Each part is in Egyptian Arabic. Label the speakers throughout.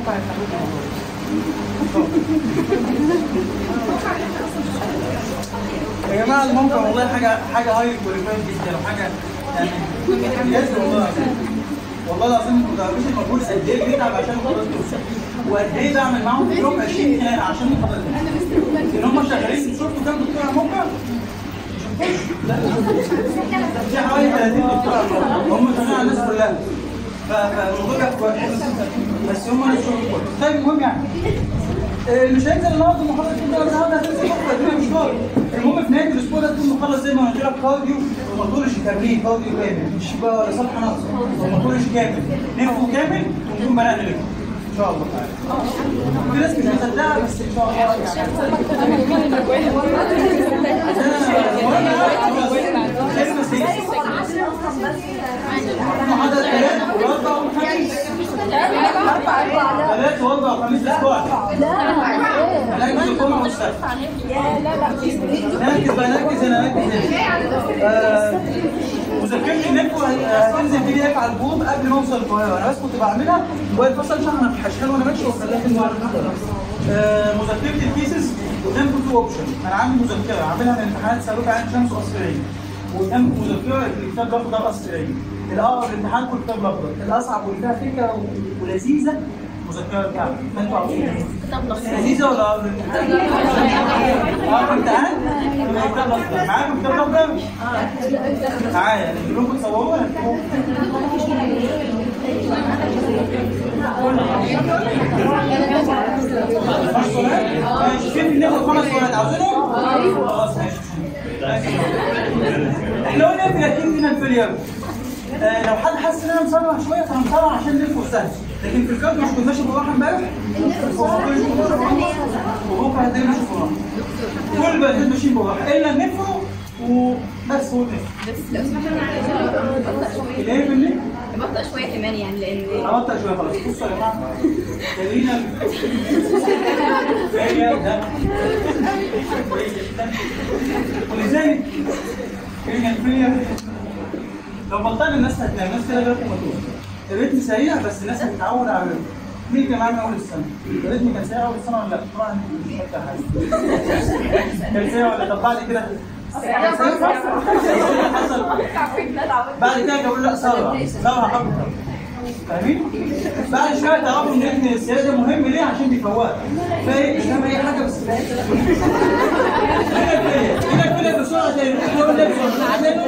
Speaker 1: الموقع يا جماعه الموقع والله حاجه حاجه هاي كواليفايد جدا وحاجه يعني بجد والله والله العظيم ما تعرفوش المجهود قد ايه بيتعب عشان خاطر وقد ايه بعمل معاهم في اليوم 20 خناقه عشان خاطر ان هم شغالين شفتوا كام دكتور على الموقع؟ في حوالي 30 دكتور على الموقع هم شغالين على الناس كلها ف- فالموضوع ده كويس بس هم ناس شغل كويس طيب المهم يعني آه، مش هينزل النهارده محاضره كده ولا النهارده هتنزل بكره الدنيا مش فاضي المهم في نهايه الاسبوع ده تكون مخلص زي ما قلت لك كارديو ومطولش تمرين كارديو كامل مش بقى ولا صفحه ناقصه ومطولش كامل نفسه كامل ونكون بدانا لكم ان شاء الله تعالى في ناس مش مصدقه بس ان شاء الله يعني محاضره ثلاث واربع وخميس ثلاث واربع وخميس اسبوع هنركز الجمعه والسبت نركز بقى نركز هنا نركز هنا آه، مذاكرتي انكم هتنزل بي دي اف على الجروب قبل ما اوصل القاهره انا بس كنت بعملها موبايل فصل عشان انا في حشان وانا ماشي وخليها في المعرض آه، مذاكرتي الفيسز قدامكم تو اوبشن انا عندي مذكره عاملها من امتحانات سابقه عين شمس واسرائيل وقدامكم مذكره الكتاب الاخضر اسرائيل الاقرب الامتحان كله الكتاب الاخضر الاصعب واللي فيها فكره و- ولذيذه مذكره بتاعتي انتوا عارفين لذيذه ولا اقرب الامتحان؟ اقرب الامتحان؟ يبقى الكتاب الاخضر معاكم الكتاب الاخضر؟ معايا كلكم تصوروه خمس صورات؟ ماشي كيف ناخد خمس صورات عاوزينهم؟ خلاص ماشي احنا قلنا في الاكيد هنا الفيلير آه لو حد حس ان انا مسرع شويه فانا مسرع عشان نلفه سهل لكن في الكارد مش كنت ماشي بالراحه امبارح وبكره هتلاقي ماشي بالراحه كل بقى ماشيين بالراحه الا نلفه وبس هو ده الايه مني؟
Speaker 2: ببطأ شوية كمان يعني لأن
Speaker 1: هبطأ شويه خلاص بصوا يا جماعه خلينا فيا ده كويس جدا ولذلك خلينا الفيا لو بطلنا الناس هتنام الناس كده جالكم مطلوب الريتم سريع بس الناس هتتعود على الريتم مين كان معانا اول السنه؟ الريتم كان سريع اول السنه ولا لا؟ طبعا مش فاكر حاجه كان سريع ولا طب بعد كده كان سريع؟ حصل بعد كده اقول لا سرع سرع اكتر فاهمين؟ بعد شويه تعرفوا ان ابن السياده مهم ليه؟ عشان بيفوق فايه؟ مش فاهم اي حاجه بس فاهم هنا الفيلم هنا الفيلم بسرعه زي الفيلم ده بسرعه زي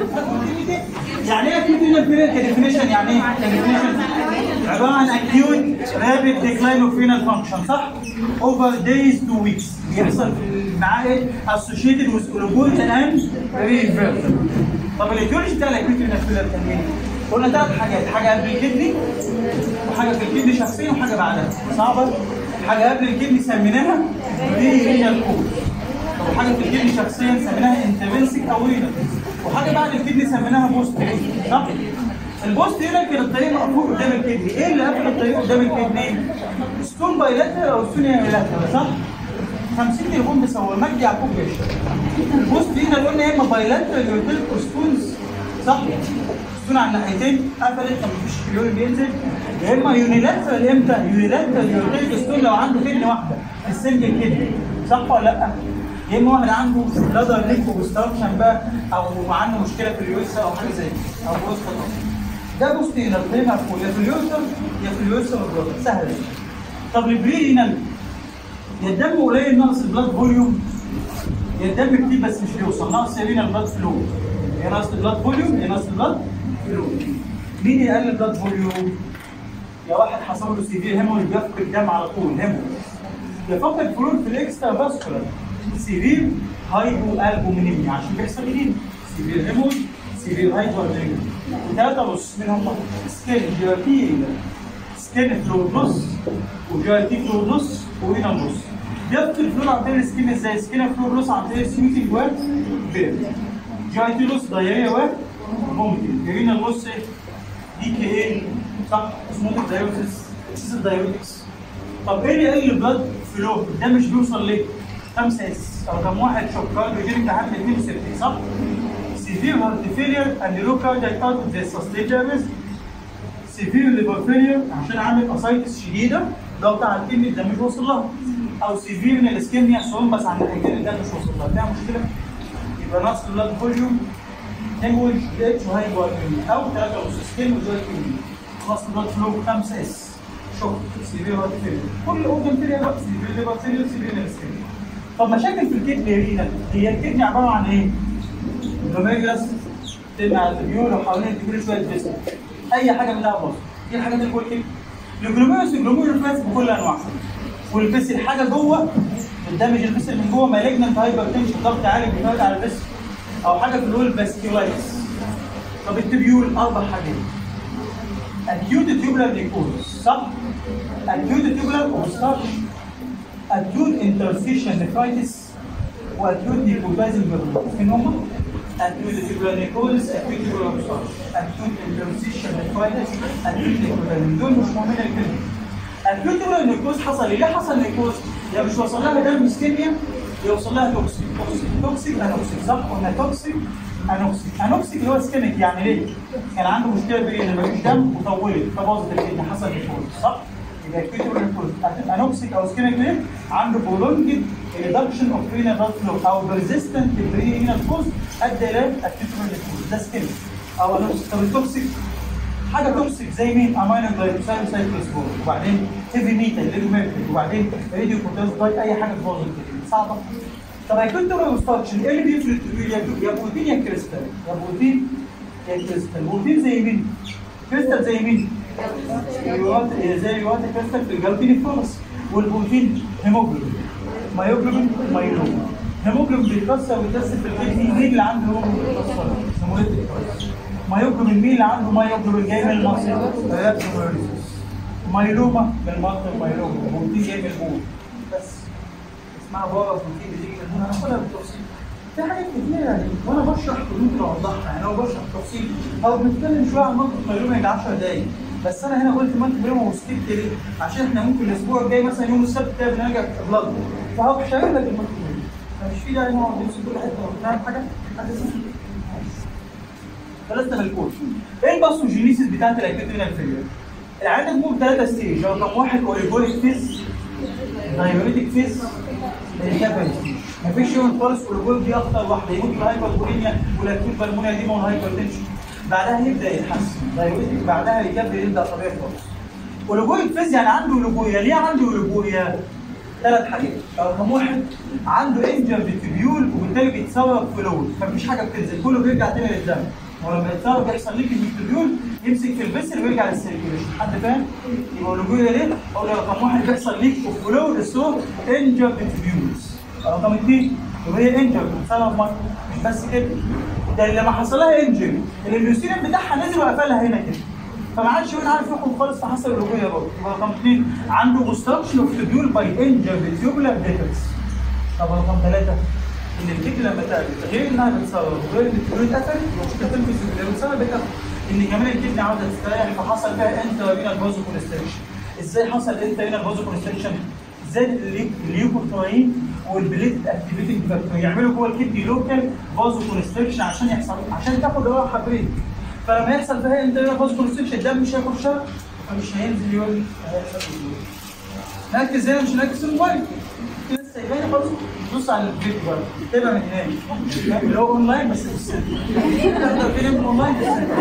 Speaker 1: يعني ايه اكيوت هنا الفيلم كديفينيشن يعني ايه؟ كديفينيشن عباره عن اكيوت رابيد ديكلاين اوف فينال فانكشن صح؟ اوفر دايز تو ويكس بيحصل في معاه ايه؟ اسوشيتد وذ اولوجويتال اند ريفيرت طب الايتيولوجي بتاع الاكيوت هنا الفيلم كان ايه؟ قلنا ثلاث حاجات حاجه قبل الكدني وحاجه في الكدني شخصيا وحاجه بعدها صعبه حاجه قبل الكدني سميناها دي هي الكود طب حاجه في الكدني شخصيا سميناها انترنسك او رينال وحاجه بعد الكدني سميناها بوست صح البوست هنا كان الطريق مقفول قدام الكدني ايه اللي قفل الطريق قدام الكدني ستون بايلاترال او ستون يونيلاترال صح 50 تليفون بيصور مجدي يعقوب باشا البوست هنا اللي قلنا يا اما بايلاترال يورتيل ستونز صح ستون على الناحيتين قفلت فمفيش كلور بينزل يا اما يونيلاترال امتى يونيلاترال يورتيل ستون لو عنده كدني واحده في السنجل كدني صح ولا لا؟ يا اما واحد عنده بلادر ليك اوبستراكشن بقى او عنده مشكله في اليوسا او حاجه زي كده او بروستاتا ده بص هنا الطريق مقفول يا في اليوسا يا في اليوسا والبلادر سهل طب البرينال يا الدم قليل ناقص البلاد فوليوم يا الدم كتير بس مش بيوصل ناقص يا رينا البلاد فلو يا ناقص البلاد فوليوم يا ناقص البلاد فلو مين يقلل البلاد فوليوم؟ يا واحد حصل له سيفير هيموريج بيفقد دم على طول هيموريج يا فقد فلويد في الاكسترا فاسكولار سيفير هايبو البومينيميا عشان بيحصل ايه؟ سيفير هيموريج سيفير هايبو البومينيميا وثلاثه بص منهم سكين جيراتين سكين فلويد نص وجيراتين فلويد نص وهنا نص يفقد الفلويد عن طريق السكين ازاي؟ سكين فلويد نص عن طريق سيوتنج وات بيرد جيراتين نص دايريه وات ممكن جرينا النص ايه؟ دي كي ايه صح اسمه دايوتس اساس الدايوتكس طب ايه اللي يقلل البلاد فلو ده مش بيوصل ليه؟ خمسة اس او كم واحد شوكار بيجيلك لحد 62 صح؟ سيفير هارت فيلير اند لو كاردياك اوت اوف ذا سستيجابس سيفير ليفر فيلير عشان عامل اسايتس شديده اللي هو بتاع الكدني الدم مش واصل لها او سيفير من الاسكيميا ثرومبس عند الكدني الدم مش واصل لها فيها مشكله يبقى نقص البلاد فوليوم هيموج اتش وهايبوكيميا او 3 ونص سكين وجوي كيميا نقص البلاد فلو 5 اس شوك سيفير هارت فيلير كل اورجن فيلير بقى سيفير ليفر فيلير سيفير من الاسكيميا طب مشاكل في الكدني رينا هي الكدني عباره عن ايه؟ جلوميرجلاس تبقى البيول وحوالين الكبير شويه جسم اي حاجه منها باظت دي الحاجات اللي جوه الكدني الجلوميرس الجلوميرس بكل انواعها والفسل حاجه جوه الدمج الفسل من جوه مالجنت هايبر تنشن ضغط عالي بيفرق على الفسل او حاجه في الول فاسكيولايتس طب التبيول اربع حاجات اكيوت تيوبولار نيكوز صح؟ اكيوت تيوبولار اوبستراكشن اكيوت انترستيشن نفرايتس واكيوت نيكوتايزنج جلوميرس فين هم؟ acute tubular necrosis, acute tubular obstruction, acute interstitial nephritis, acute necrosis دول مش مهمين الكلمة. acute tubular necrosis حصل ليه؟ ليه حصل نيكروز؟ يا مش وصل لها دم اسكيميا يوصل لها توكسيك، توكسيك، توكسيك انوكسيك صح؟ قلنا توكسيك انوكسيك، انوكسيك اللي هو اسكيميك يعني ليه؟ كان عنده مشكلة برين مفيش دم وطولت فباظت الكدني حصل نيكروز صح؟ يبقى acute tubular necrosis انوكسيك او اسكيميك ليه؟ عنده prolonged reduction of renal blood flow او persistent renal cause ادى الى acute renal ده سكيل او انوكسيك طب التوكسيك حاجه توكسيك زي مين؟ امينو جلايكوسايد سايكلوسبور وبعدين هيفي ميتال ليد ميركوري وبعدين راديو بوتاسيوم اي حاجه تبوظ الكدني صعبه طب هيكون تبقى اوبستراكشن ايه اللي بيفرق يا بروتين يا كريستال يا بروتين يا كريستال بروتين زي مين؟ كريستال زي مين؟ اليوات زي اليوات كريستال في الجلطين فورس والبروتين هيموجلوبين مايوجلوبين مايلوما هيموجلوبين بيتكسر ويتكسر في الكدني مين اللي عنده هيموجلوبين بيتكسر؟ هيموليتيك مايوجلوبين مين اللي عنده مايوجلوبين جاي من المصل؟ مايلوما من المنطق مايلوما بروتين جاي من البول بس اسمها بابا بروتين بتيجي من البول هناخدها بالتفصيل في حاجات كتير يعني وانا بشرح ممكن اوضحها يعني لو بشرح تفصيل او بنتكلم شويه عن منطق مايلوما يجي 10 دقايق بس انا هنا قلت منطق مايلوما وسكت ليه؟ عشان احنا ممكن الاسبوع الجاي مثلا يوم السبت كده بنرجع بلاد فهو شايل لك المنطق مايلوما فمش في داعي نقعد نمسك كل حته فاهم حاجه؟ حد ثلاثة من الكود ايه الباثوجينيسيس بتاعت الاكتيفينال فيلير؟ العيان ممكن ثلاثة ستيج رقم واحد اوريجوليك فيز دايوريتك فيز ريكفري ستيج مفيش يوم خالص اوريجول دي اخطر واحدة يموت بالهايبربوليميا والاكيوت بالمونيا ديما والهايبرتنشن بعدها يبدا يتحسن دايوريتك بعدها ريكفري يبدا طبيعي خالص اوريجوليك فيز يعني عنده اوريجويا ليه عنده اوريجويا؟ ثلاث حاجات رقم واحد عنده انجر تبيول وبالتالي بيتسرب فلويد مفيش حاجه بتنزل كله بيرجع تاني للدم ولما يتسرب يحصل ليك التبيول يمسك في الفيسل ويرجع للسيركيوليشن حد فاهم؟ يبقى الرجوله ليه؟ اقول رقم واحد بيحصل ليك فلويد الصوت انجر تبيولز رقم اثنين وهي انجر بتتسرب ميه مش بس كده ده لما حصل لها انجر الانسولين بتاعها نزل وقفلها هنا كده فما عادش يقول عارف يحكم خالص فحصل الرجوله برضه يبقى رقم اثنين عنده اوبستراكشن اوف تبيول باي انجر تيوبولار ديفكس طب رقم ثلاثه ان الكتله لما تقلت غير انها بتصرف وغير ان التبيول اتقفلت مش بتنفذ اللي بتسبب بتقفل ان كمان الكدنه عاوزه تستريح فحصل فيها انترفينال فازو كونستريكشن ازاي حصل انترفينال فازو كونستريكشن زاد الليوكوتراين والبليت اكتيفيتنج فاكتور يعملوا جوه الكدني لوكال فازو كونستريكشن عشان يحصل عشان تاخد راحه بريك فلما يحصل فيها انترفينال فازو كونستريكشن الدم مش هيخشها فمش هينزل يقول هيحصل نركز هنا مش نركز في الموبايل في ناس سايباني خالص بص على الفيديو بقى تابع من هناك اللي هو اونلاين بس في السن تقدر فيلم اونلاين في السن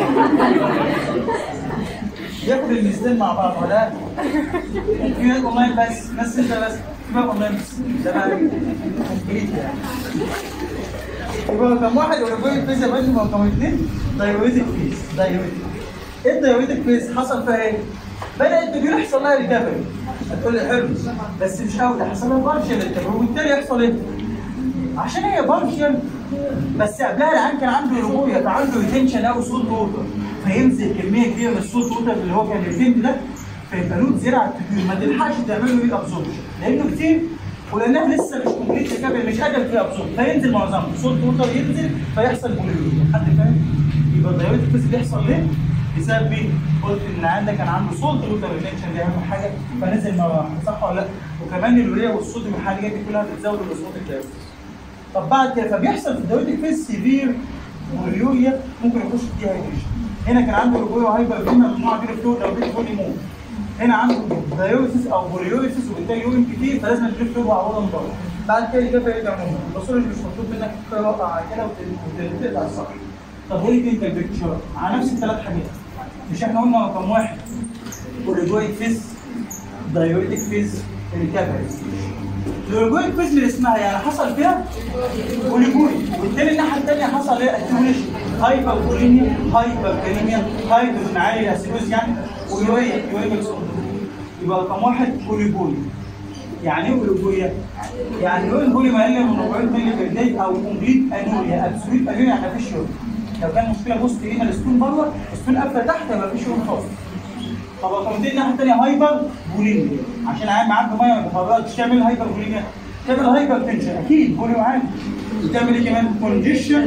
Speaker 1: ياكل المثلين مع بعض ولا في ناس اونلاين بس ناس انت بس في بقى اونلاين بس ده بقى كومبليت يعني يبقى رقم واحد اوريجوين فيز يا باشا رقم اثنين دايوريتك فيز دايوريتك ايه الدايوريتك فيز حصل فيها ايه؟ بدات تجيله يحصل لها ريكفري هتقول لي حلو بس مش قوي ده حصل لها بارشل ريكفري وبالتالي يحصل ايه؟ عشان هي بارشل بس قبلها العيان كان عنده رجوية فعنده ريتنشن قوي صوت ووتر فينزل كميه كبيره من الصوت ووتر اللي هو كان ريتنت ده فيبقى له زرع التبيول ما تلحقش تعمل له ايه ابزوربشن لانه كتير ولانها لسه مش كومبليت ريكفري مش قادر فيها ابزورب فينزل معظمه صوت ووتر ينزل فيحصل بوليوريا حد فاهم؟ يبقى الدايوريتك بس بيحصل ليه؟ بسبب مين؟ قلت ان عندك كان عنده صوت ووتر ريتنشن دي اهم حاجه فنزل مره واحده صح ولا لا؟ وكمان اليوريا والصوديوم والحاجات دي كلها بتزود الاصوات الدايوريتك طب بعد كده فبيحصل في الدايوريتك فيز سيفير بوليوريا ممكن يخش في ديهايدريشن هنا كان عنده رجوله هايبر فيما مجموعه كبيره فلويد لو جبت فلويد يموت هنا عنده دايوريسيس او بوليوريسيس وبالتالي يورين كتير فلازم تجيب فلويد وعوضها من بره بعد كده الجبهه يرجع نورمال الباثولوجي مش مطلوب منك تقرا كده وت- وتقطع الصح طب هو ايه كلينيكال بيكتشر على نفس الثلاث حاجات مش احنا قلنا رقم واحد اوريجويد فيز دايوريتك فيز ريكفري الاوريجويد فيز اللي اسمها يعني حصل فيها اوليجوي والتاني الناحيه الثانيه حصل ايه اكيوميشن هايبر بوليميا هايبر كاليميا هايدروجين عالي اسيدوز يعني ويوريا يوريا يبقى رقم واحد اوليجوي يعني ايه اوليجويا؟ يعني يورين بولي ما يقل من 400 مللي بير داي او كومبليت انوريا ابسوليت انوريا يعني مفيش يورين لو كان مشكله بوست هنا الستون بره الستون قافله تحت يبقى مفيش يورين خالص طب رقم اثنين الناحيه الثانيه هايبر بوليميا عشان عام معاك ميه ما بتخرجش تعمل هايبر بوليميا تعمل هايبر تنشن اكيد بوليو عادي وتعمل ايه كمان كونجيشن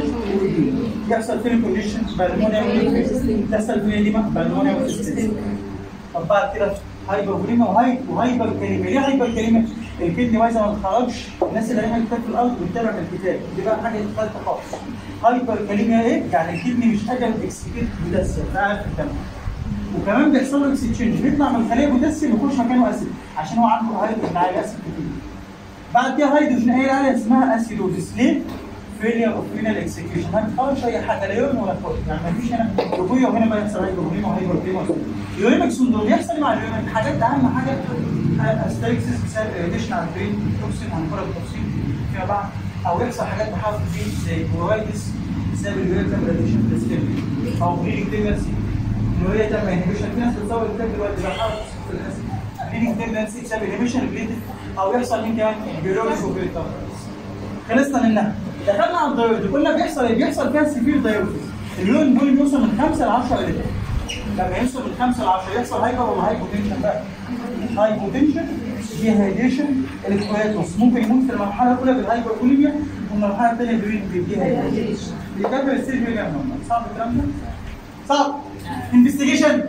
Speaker 1: يحصل فين الكونجيشن بالمونيا تحصل فين دي بالمونيا والسيستم طب بعد كده هايبر بوليميا وهاي وهايبر كلمه ليه هايبر كلمه؟ الكدني وايزه ما بتخرجش الناس اللي رايحه كتاب في الارض بتتابع في الكتاب دي بقى حاجه ثالثه خالص هايبر كلمه ايه؟ يعني الكدني مش قادر اكسكيوت بوتاسيوم قاعد في الدم وكمان بيحصل له اكسشينج بيطلع من الخليه بوتاسيوم يخش مكانه اسيد عشان هو عنده هيدروجين عالي اسيد كتير بعد كده هيدروجين عالي عالي اسمها اسيدوزيس ليه؟ فيلير اوف رينال اكسكيوشن ما بتخرجش اي حاجه لا يورين ولا فوق يعني ما فيش هنا ربويه وهنا بقى يحصل هيدروجين وهيدروجين يورينك سندروم يحصل مع اليورينك حاجات اهم حاجه استريكسيس بسبب اريتيشن على البرين توكسين هنفرق التوكسين فيما بعد او يحصل حاجات بحرف في زي كورايتس بسبب اليورينك اريتيشن في السكين او بريدنج تيجنسي ان هي تعمل انهبيشن في ناس بتصور الكتاب دلوقتي بقى حرف في الاسم بريدنج تيجنسي بسبب انهبيشن ريليتد او يحصل من كمان بيولوجي وبريتاف خلصنا منها دخلنا على الدايوريز قلنا بيحصل ايه؟ بيحصل فيها سيفير دايوريز اللون بول بيوصل من 5 ل 10 لتر لما يوصل من 5 ل 10 يحصل هايبر ولا هايبوتنشن بقى؟ هايبوتنشن ديهايدريشن الكويتوس ممكن يموت في المرحله الاولى بالهايبربوليميا والمرحله الثانيه بالديهايدريشن ريكفري السيل بيرجع نورمال صعب الكلام ده؟ صعب انفستيجيشن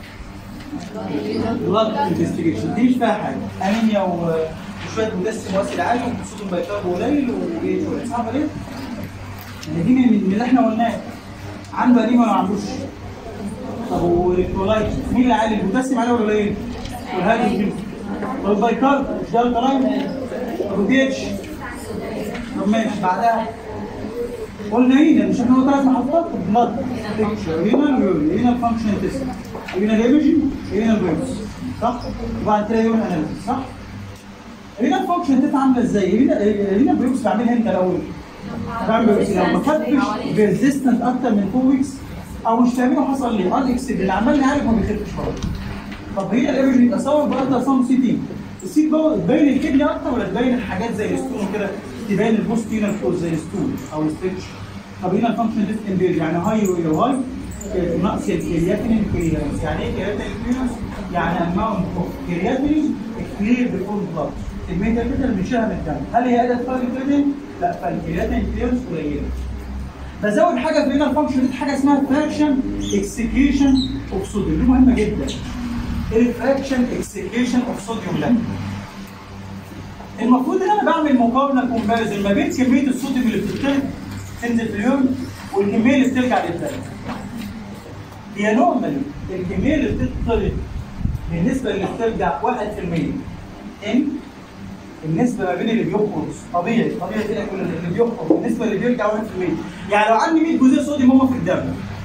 Speaker 1: بلاد انفستيجيشن دي مش فيها حاجه انيميا و وشويه مدسم واسيد عالي وصوت البيكارب قليل وايه شويه صعبه ليه؟ يعني دي من من اللي احنا قلناه عنده انيميا ولا ما عندوش؟ طب والالكترولايت مين اللي عالي البوتاسيوم عالي ولا قليل؟ والهيدروجين طب البيكارب مش ده الكلاين؟ طب البي اتش طب ماشي بعدها قلنا هنا مش احنا قلنا ثلاث محطات بلاد هنا اليورين هنا الفانكشن تيست هنا الايمجنج هنا البيوس صح؟ وبعد كده يورين اناليسيس صح؟ هنا الفانكشن تيست عامله ازاي؟ هنا هنا البيوس بعملها انت الاول بعمل بيوس لو ما خدتش ريزيستنت اكتر من 4 ويكس او مش فاهمين حصل ليه ان اكسد اللي عمال يعالج ما بيخفش برضه طب هي الايمجنج اصور بقى صام سي تي السي بقى تبين الكدني اكتر ولا تبين الحاجات زي الستون وكده تبين البوست هنا فوز زي الستون او الستيتش طب هنا الفانكشن ديست امبير يعني هاي ولا هاي نقص الكرياتين كليرنس يعني ايه كرياتين كليرنس؟ يعني اماونت اوف كرياتين كلير بيفور بلاد كميه الكرياتين اللي بنشيلها من الدم هل هي اداه فرق الكرياتين؟ لا فالكرياتين كليرنس قليله بزود حاجه في هنا الفانكشن دي حاجه اسمها فراكشن اكسكيوشن اوف صوديوم دي مهمه جدا الفراكشن اكسكيوشن اوف صوديوم ده المفروض ان انا بعمل مقارنه كومباريزن ما بين كميه الصوديوم اللي بتطرد تنزل في اليوم والكميه اللي بترجع للدم هي نورمالي الكميه اللي بتطرد بالنسبه اللي بترجع 1% ان النسبه ما بين اللي بيخرج طبيعي طبيعي كده كل اللي بيخرج والنسبه اللي بيرجع 1% يعني لو عندي 100 جزيء صوديوم هو في الدم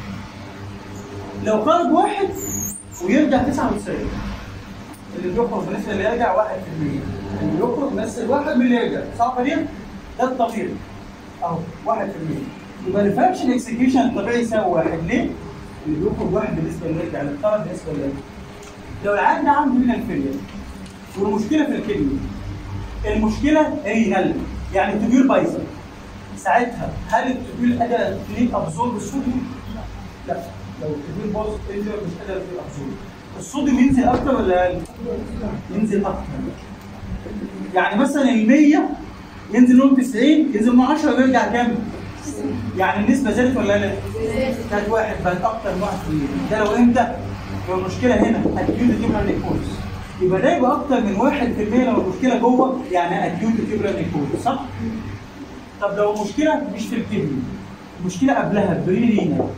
Speaker 1: لو خرج واحد ويرجع 99 اللي بيخرج بالنسبه اللي يرجع 1% اللي بيخرج بس الواحد من اللي يرجع صح دي؟ ده الطبيعي اهو 1% يبقى الفراكشن اكسكيوشن الطبيعي يساوي واحد ليه؟ اللي بيخرج واحد بالنسبه اللي يرجع اللي خرج بالنسبه اللي يرجع لو العيان ده عنده هنا الفيلير والمشكله في الكدني المشكله رينال يعني التبيول بايظه ساعتها هل التبيول قادره تليك ابزورب الصوديوم؟ لا لو التبيول باظ مش قادره تليك ابزورب الصوديوم ينزل اكتر ولا اقل؟ ينزل اكتر يعني مثلا ال 100 ينزل لهم 90 ينزل من 10 ويرجع كام؟ يعني النسبه زادت ولا لا؟ كانت واحد بقت اكتر من 1% ده لو امتى؟ لو المشكله هنا اكيوت تيوبرال نيكوز يبقى ده يبقى اكتر من 1% لو المشكله جوه يعني اكيوت تيوبرال نيكوز صح؟ طب لو المشكله مش في الكدني المشكله قبلها بريرينا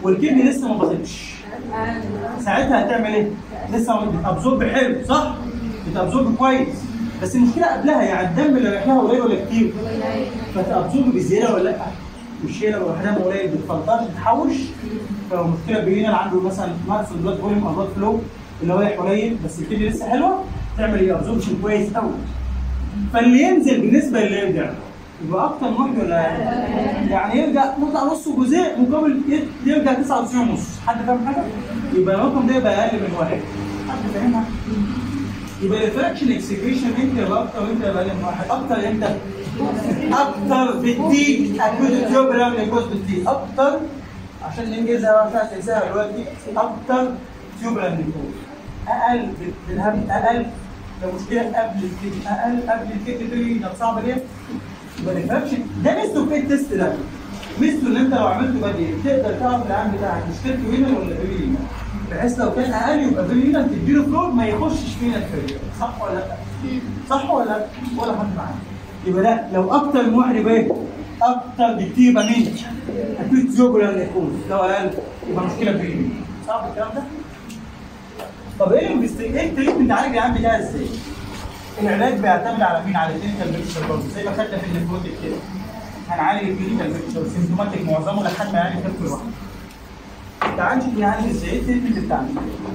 Speaker 1: والكدني لسه ما باظتش ساعتها هتعمل ايه؟ لسه بتابزورب حلو صح؟ بتابزورب كويس بس المشكله قبلها يعني الدم اللي رايح لها قليل ولا كتير؟ فتابزورب بزياده ولا لا؟ مش هي لو لوحدها قليل بتفلترش تتحوش فلو مشكله بينا اللي عنده مثلا نقص البلاد فوليوم او بلاد فلو اللي هو رايح قليل بس الكدني لسه حلوه تعمل ايه؟ ابزوربشن كويس قوي فاللي ينزل بالنسبه للي يرجع يبقى اكتر من واحد ولا يعني يرجع نطلع نص جزء مقابل ي- يرجع 99 ونص حد فاهم حاجه؟ يبقى الرقم ده يبقى اقل من واحد حد فاهمها؟ يبقى الفراكشن اكسكريشن امتى يبقى اكتر وامتى يبقى اقل من واحد؟ اكتر امتى؟ اكتر بالديك اكيد تيوبرام ليكوز بالديك اكتر عشان ننجزها بقى مش عايز تنساها دلوقتي اكتر تيوبرام ليكوز اقل بالهم اقل لو مشكله قبل الكيك اقل قبل الكيك دي ده صعب ليه؟ ما نفهمش ده ميزته في التست ده ميزته ان انت لو عملته بدري تقدر تعرف العام بتاعك مشكلته هنا ولا فينا بحيث لو كان اقل يبقى فينا تديله فلور ما يخشش فينا الفيلير صح ولا لا؟ صح ولا لا؟ ولا حد معاك يبقى ده لو اكتر من واحد يبقى ايه؟ اكتر بكتير يبقى مين؟ اكيد زوجر يكون لو اقل يبقى مشكله فينا صعب الكلام ده؟ طب ايه المست... ايه التريتمنت عالج العام بتاعها ازاي؟ العلاج بيعتمد على مين؟ على الكلينيكال بيكتشر برضه زي ما خدنا في النيفروتيك كده. هنعالج الكلينيكال بيكتشر سيمتوماتيك معظمه لحد ما يعالج كف لوحده. تعال نشوف نعالج ازاي؟ ايه التريتمنت بتاعنا؟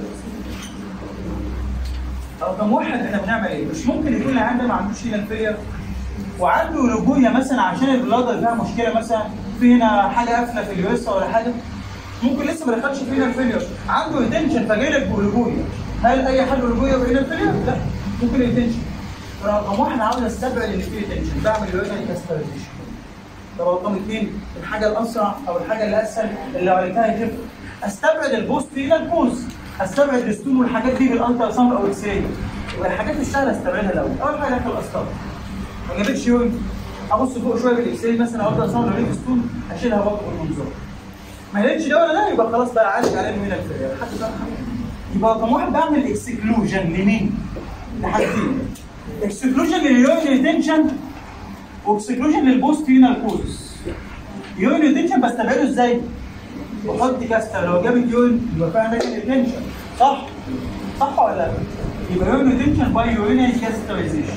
Speaker 1: او كم واحد احنا بنعمل ايه؟ مش ممكن يكون العيان ده ما عندوش هنا فيلير وعنده رجويه مثلا عشان البلادر فيها مشكله مثلا في هنا حاجه قافله في اليوسا ولا حاجه ممكن لسه ما دخلش فينا الفيلير عنده ريتنشن فجاي لك برجويه هل اي حل رجويه بين الفيلير؟ لا ممكن ريتنشن رقم واحد عاوز استبعد ان في ريتنشن بعمل الوزن كاسترايزيشن طب رقم اثنين الحاجه الاسرع او الحاجه اللي اسهل اللي لو عملتها يخف استبعد البوست الى البوز استبعد الستون والحاجات دي بالالترا ساوند او اكس راي يبقى الحاجات السهله استبعدها الاول اول حاجه اكل الاسطاب ما جابتش يوم ابص فوق شويه بالاكس راي مثلا الترا ساوند لو لقيت ستون اشيلها برضه بالمنظار ما لقيتش ده ولا ده يبقى خلاص بقى عالج عليه من الفريق حد فاهم حاجه يبقى رقم واحد بعمل اكسكلوجن لمين؟ لحاجتين اكسكلوجن لليورين ريتنشن واكسكلوجن للبوست رينال كوزز يورين ريتنشن بستبعده ازاي؟ بحط كاستر لو جابت يورين يبقى فيها نيجاتيف ريتنشن صح؟ صح ولا لا؟ يبقى يورين ريتنشن باي يورينال كاسترايزيشن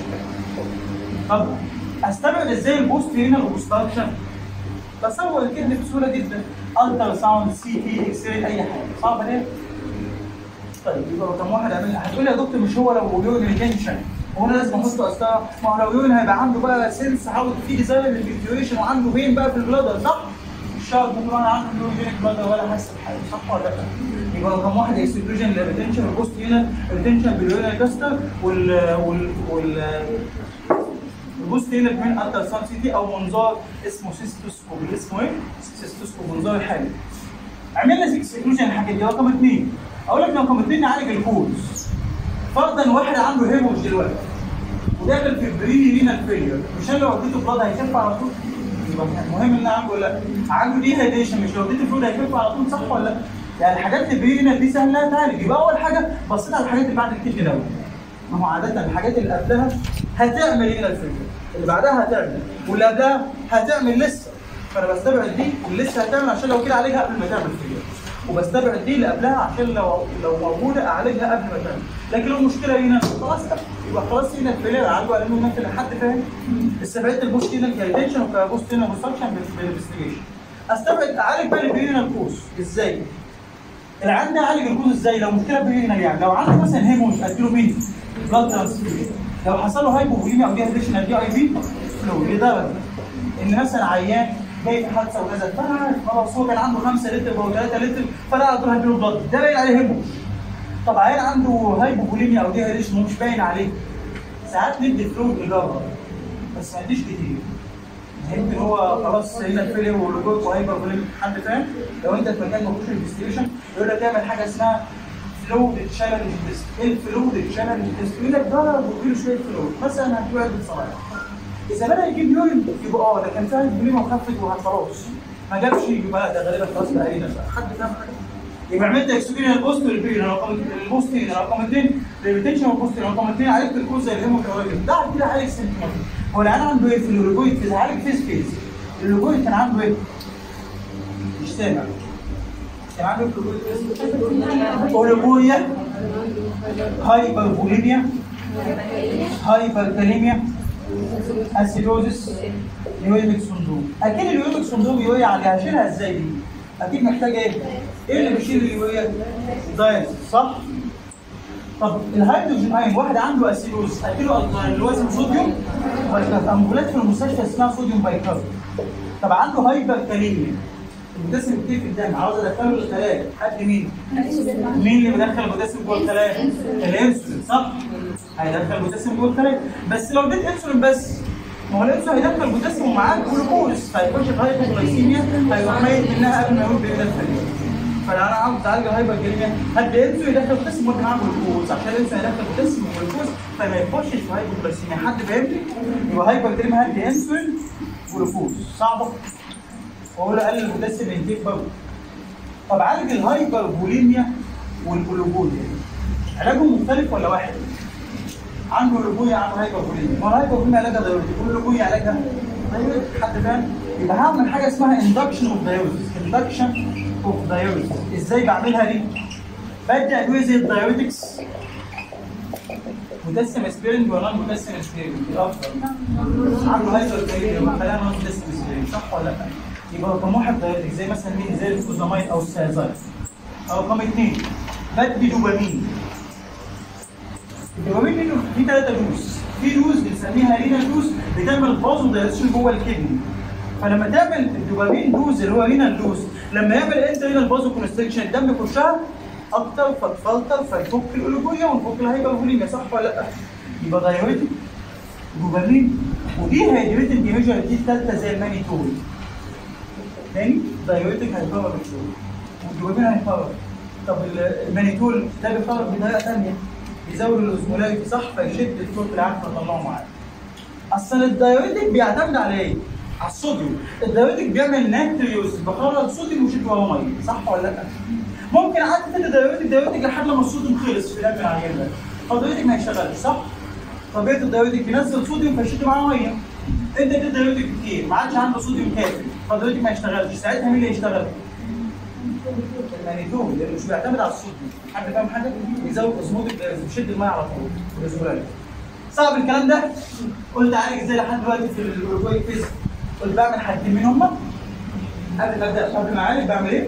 Speaker 1: طب استبعد ازاي البوست رينال اوبستراكشن؟ بصور الكدن بسهوله جدا الترا ساوند سي تي اكس راي اي حاجه صعبه ليه؟ طيب يبقى رقم واحد اعملها هتقول يا دكتور مش هو لو يورين ريتنشن هو انا لازم احط قسطره ما هو لو يورين هيبقى عنده بقى سيلز حاول في ديزاين للفيكتوريشن وعنده بين بقى في البلادر صح؟ مش شرط ممكن انا عنده يورين بلادر ولا حاسس بحاجه صح ولا لا؟ يبقى رقم واحد اكسكلوجن للريتنشن والبوست هنا ريتنشن باليورين كاستر وال وال وال البوست هنا كمان الترا ساوند سي تي او منظار اسمه سيستوسكوب اسمه ايه؟ سيستوسكوب منظار الحالي عملنا اكسكلوجن الحاجات دي رقم اثنين اقول لك رقم اثنين نعالج الكوز فرضا واحد عنده هيموج دلوقتي وداخل في بري رينال فيلير مش انا لو اديته بلاد هيخف على طول يبقى المهم ان عنده ولا لا عنده دي هيديشن مش لو اديته فلويد هيخف على طول صح ولا لا؟ يعني الحاجات اللي بري رينال دي سهله تعالج يبقى اول حاجه بصيت على الحاجات اللي بعد الكدني دوت ما هو عاده الحاجات اللي قبلها هتعمل رينال فيلير اللي بعدها هتعمل واللي قبلها هتعمل لسه فانا بستبعد دي واللي لسه هتعمل عشان لو كده اعالجها قبل ما تعمل فيلير وبستبعد دي اللي قبلها عشان لو لو موجوده اعالجها قبل ما تعمل لكن لو المشكله هنا خلاص يبقى خلاص هنا الفيلير اعالجه على انه ممكن حد فاهم استبعدت البوست هنا كريتنشن وكبوست هنا بوستكشن بالانفستيجيشن استبعد اعالج بقى البيرينا الكوز ازاي؟ العيان ده اعالج الكوز ازاي؟ لو مشكله بيرينا يعني لو عنده مثلا هيموج اديله مين؟ بلاد ترانسفيوجن لو حصل له هايبوفوليميا او ديهيدريشن اديه اي في فلو لدرجه ان مثلا عيان جاي في حادثه وكذا فانا عارف خلاص هو كان عنده 5 لتر او 3 لتر فانا اقدر اديله بلاد ده باين عليه هيموج طب عيان عنده هايبوفوليميا او ديهيدريشن ومش باين عليه ساعات ندي فلويد اجابه بس ما اديش كتير يمكن هو خلاص هنا الفيلير والجوك وهايبر فوليميك حد فاهم لو انت في مكان ما فيهوش انفستيجيشن يقول لك اعمل حاجه اسمها فلويد تشالنج تيست ايه الفلويد تشالنج تيست يقول لك ضرب واديله شويه فلويد مثلا هتجيب علبه صلاحي اذا بدا يجيب يورين يبقى اه ده كان فيها بوليمه وخفت وخلاص ما جابش يبقى لا ده غالبا خلاص بقى هنا بقى حد فاهم حاجه يبقى عملت اكسجين البوست والبين رقم البوست هنا رقم اثنين الريتنشن والبوست رقم اثنين عالجت الكوز زي الهيموجلوبين ده كده عالج سنتيمتر هو العيان عنده ايه في اللوجويد فيز عالج فيز فيز اللوجويد كان عنده ايه؟ مش سامع كان عنده جلوكوز اوليجوريا هايبربوليميا هايبركاليميا اسيدوزس يوريميك سندروم اكيد اليوريميك سندروم يوريا على هشيلها ازاي دي؟ اكيد محتاجه ايه؟ ايه اللي بيشيل اليوريا؟ دايت صح؟ طب الهيدروجين ايون واحد عنده اسيدوز اديله الكلاين اللي هو اسمه صوديوم بايكارب امبولات في المستشفى اسمها صوديوم بايكارب طب عنده هايبر كاليميا البوتاسيوم كتير في الدم عاوز ادخله الخلايا حد مين؟ مين اللي بيدخل البوتاسيوم جوه الخلايا؟ الانسولين صح؟ هيدخل البوتاسيوم جوه الخلايا بس لو اديت انسولين بس ما هو الانسولين هيدخل البوتاسيوم معاه جلوكوز فهيخش في هايبوغلايسيميا هيروح ميت منها قبل ما يقوم بيبدا الخليه فلو انا عاوز اعالج الهايبوغلايسيميا هدي انسولين يدخل بوتاسيوم وادي معاه جلوكوز عشان الانسولين يدخل بوتاسيوم وجلوكوز فما يخشش في هايبوغلايسيميا حد فاهمني؟ يبقى هايبوغلايسيميا هدي انسولين جلوكوز صعبه وهو قال البوتاسيوم انتيك برضه طب عالج الهايبر بوليميا والجلوكوزيا علاجهم مختلف ولا واحد؟ عنده جلوكوزيا عنده هايبر بوليميا ما الهايبر بوليميا علاجها دايوريتك والجلوكوزيا علاجها دايوريتك حد فاهم؟ يبقى هعمل حاجه اسمها اندكشن اوف دايوريتس اندكشن اوف دايوريتس ازاي بعملها دي؟ بدي ادويه زي الدايوريتكس بوتاسيوم اسبيرين ولا نون بوتاسيوم اسبيرين الافضل عنده هايبر كاليميا يبقى خلينا نون بوتاسيوم اسبيرين صح ولا لا؟ يبقى رقم واحد دايركت زي مثلا مين زي الفوزامايد او السيازايد او رقم اثنين بدي دوبامين الدوبامين منه في ثلاثة دوز في دوز بنسميها رينا دوز بتعمل بازو دايركشن جوه الكدني فلما تعمل الدوبامين دوز اللي هو رينا دوز لما يعمل انت رينا بازو كونستريكشن الدم يخشها اكتر فتفلتر فيفك الاولوجوريا ونفك الهايبرفوليميا صح ولا لا؟ يبقى دايوريتك دوبامين ودي هيدريتك ديميجر دي الثالثه زي المانيتول تاني دايوريتك هيفرغ الشغل والدوبامين هيفرغ طب المانيتول ده بيفرغ بطريقه ثانيه بيزود الاوزمولاريتي صح فيشد الصوت العام فيطلعه معاه اصل الدايوريتك بيعتمد على ايه؟ على الصوديوم الدايوريتك بيعمل ناتريوز بخرج صوديوم ويشد وراه ميه صح ولا لا؟ ممكن قعدت تدي دايوريتك دايوريتك لحد لما الصوديوم خلص في دم العيان ده فالدايوريتك ما يشتغلش صح؟ طبيعه الدايوريتك بينزل صوديوم فيشد معاه ميه انت اديت دايوريتك كتير ما عادش عنده صوديوم كافي فالدايوريتك ما يشتغلش ساعتها مين اللي يشتغل؟ المانيتول لانه مش بيعتمد على الصوديوم حد فاهم حاجه؟ بيزود اسموتك بيشد الميه على طول بالاسبوعين صعب الكلام ده؟ قلت عالج ازاي لحد دلوقتي في الاوروجواي فيز قلت بعمل حاجتين مين هما؟ قبل ما ابدا قبل ما اعالج بعمل ايه؟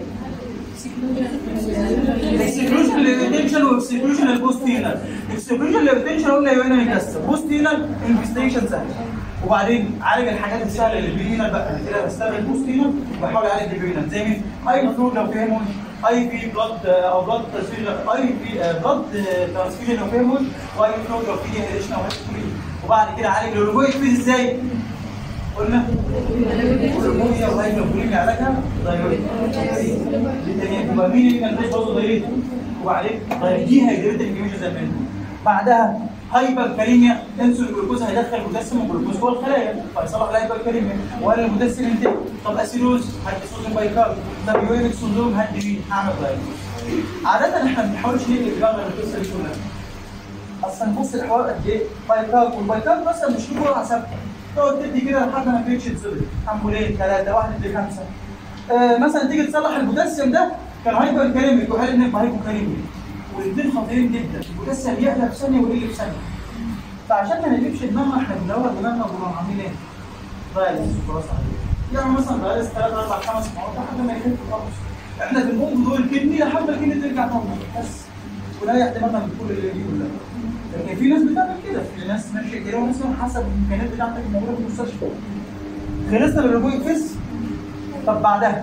Speaker 1: اكسكلوجن للريتنشن واكسكلوجن للبوست هيلر اكسكلوجن للريتنشن قلنا يبقى يكسر بوست هيلر انفستيشن سهل وبعدين عالج الحاجات السهله اللي بينا بقى انا كده بستخدم بوست هيلر وبحاول اعالج البينا زي مين؟ اي فلويد لو فيه هيمون اي في بلاد او بلاد ترانسفيوجن اي في بلاد ترانسفيوجن لو فيه هيمون واي فلويد لو فيه ديهيدريشن او هيستوري وبعد كده عالج الاولوجويك فيز ازاي؟ قلنا اولوجويا وهايبربوليميا علاجها دايوريتك الثانيه دوبامين اللي كان برضه دايوريتك وبعدين دي هيدريتك جيميشن زي ما قلنا بعدها هايبر كاليميا انسولين جلوكوز هيدخل بوتاسيوم وجلوكوز جوه الخلايا فيصلح الهايبر كاليميا وقال البوتاسيوم انتاج طب اسيلوز هدي صوديوم بايكارب طب يوريك سندروم هدي مين؟ هعمل دايجنوز عادة احنا ما بنحاولش نقلب دماغنا من القصه دي كلها اصلا بص الحوار قد ايه؟ بايكارب والبايكارب مثلا مش له جرعه ثابته تقعد تدي كده لحد ما البيتش يتظبط امبولين ثلاثه واحد يدي خمسه آه مثلا تيجي تصلح البوتاسيوم ده كان هايبر كاليميك وقال انك هايبر كاليميك والاثنين خطيرين جدا البوتاسيوم يعلى في ثانيه ويقل في ثانيه فعشان ما نجيبش دماغنا احنا بندور دماغنا ونروح عاملين ايه؟ فايروس خلاص يعني مثلا فايروس ثلاث اربع خمس مرات لحد ما يخف خالص احنا بنقوم بدور الكدني لحد ما الكدني ترجع نورمال بس ونريح دماغنا من كل اللي دي كلها لكن في ناس بتعمل كده في ناس ماشيه كده وناس حسب الامكانيات بتاعتك الموجوده في المستشفى خلصنا بالريبويك فيس طب بعدها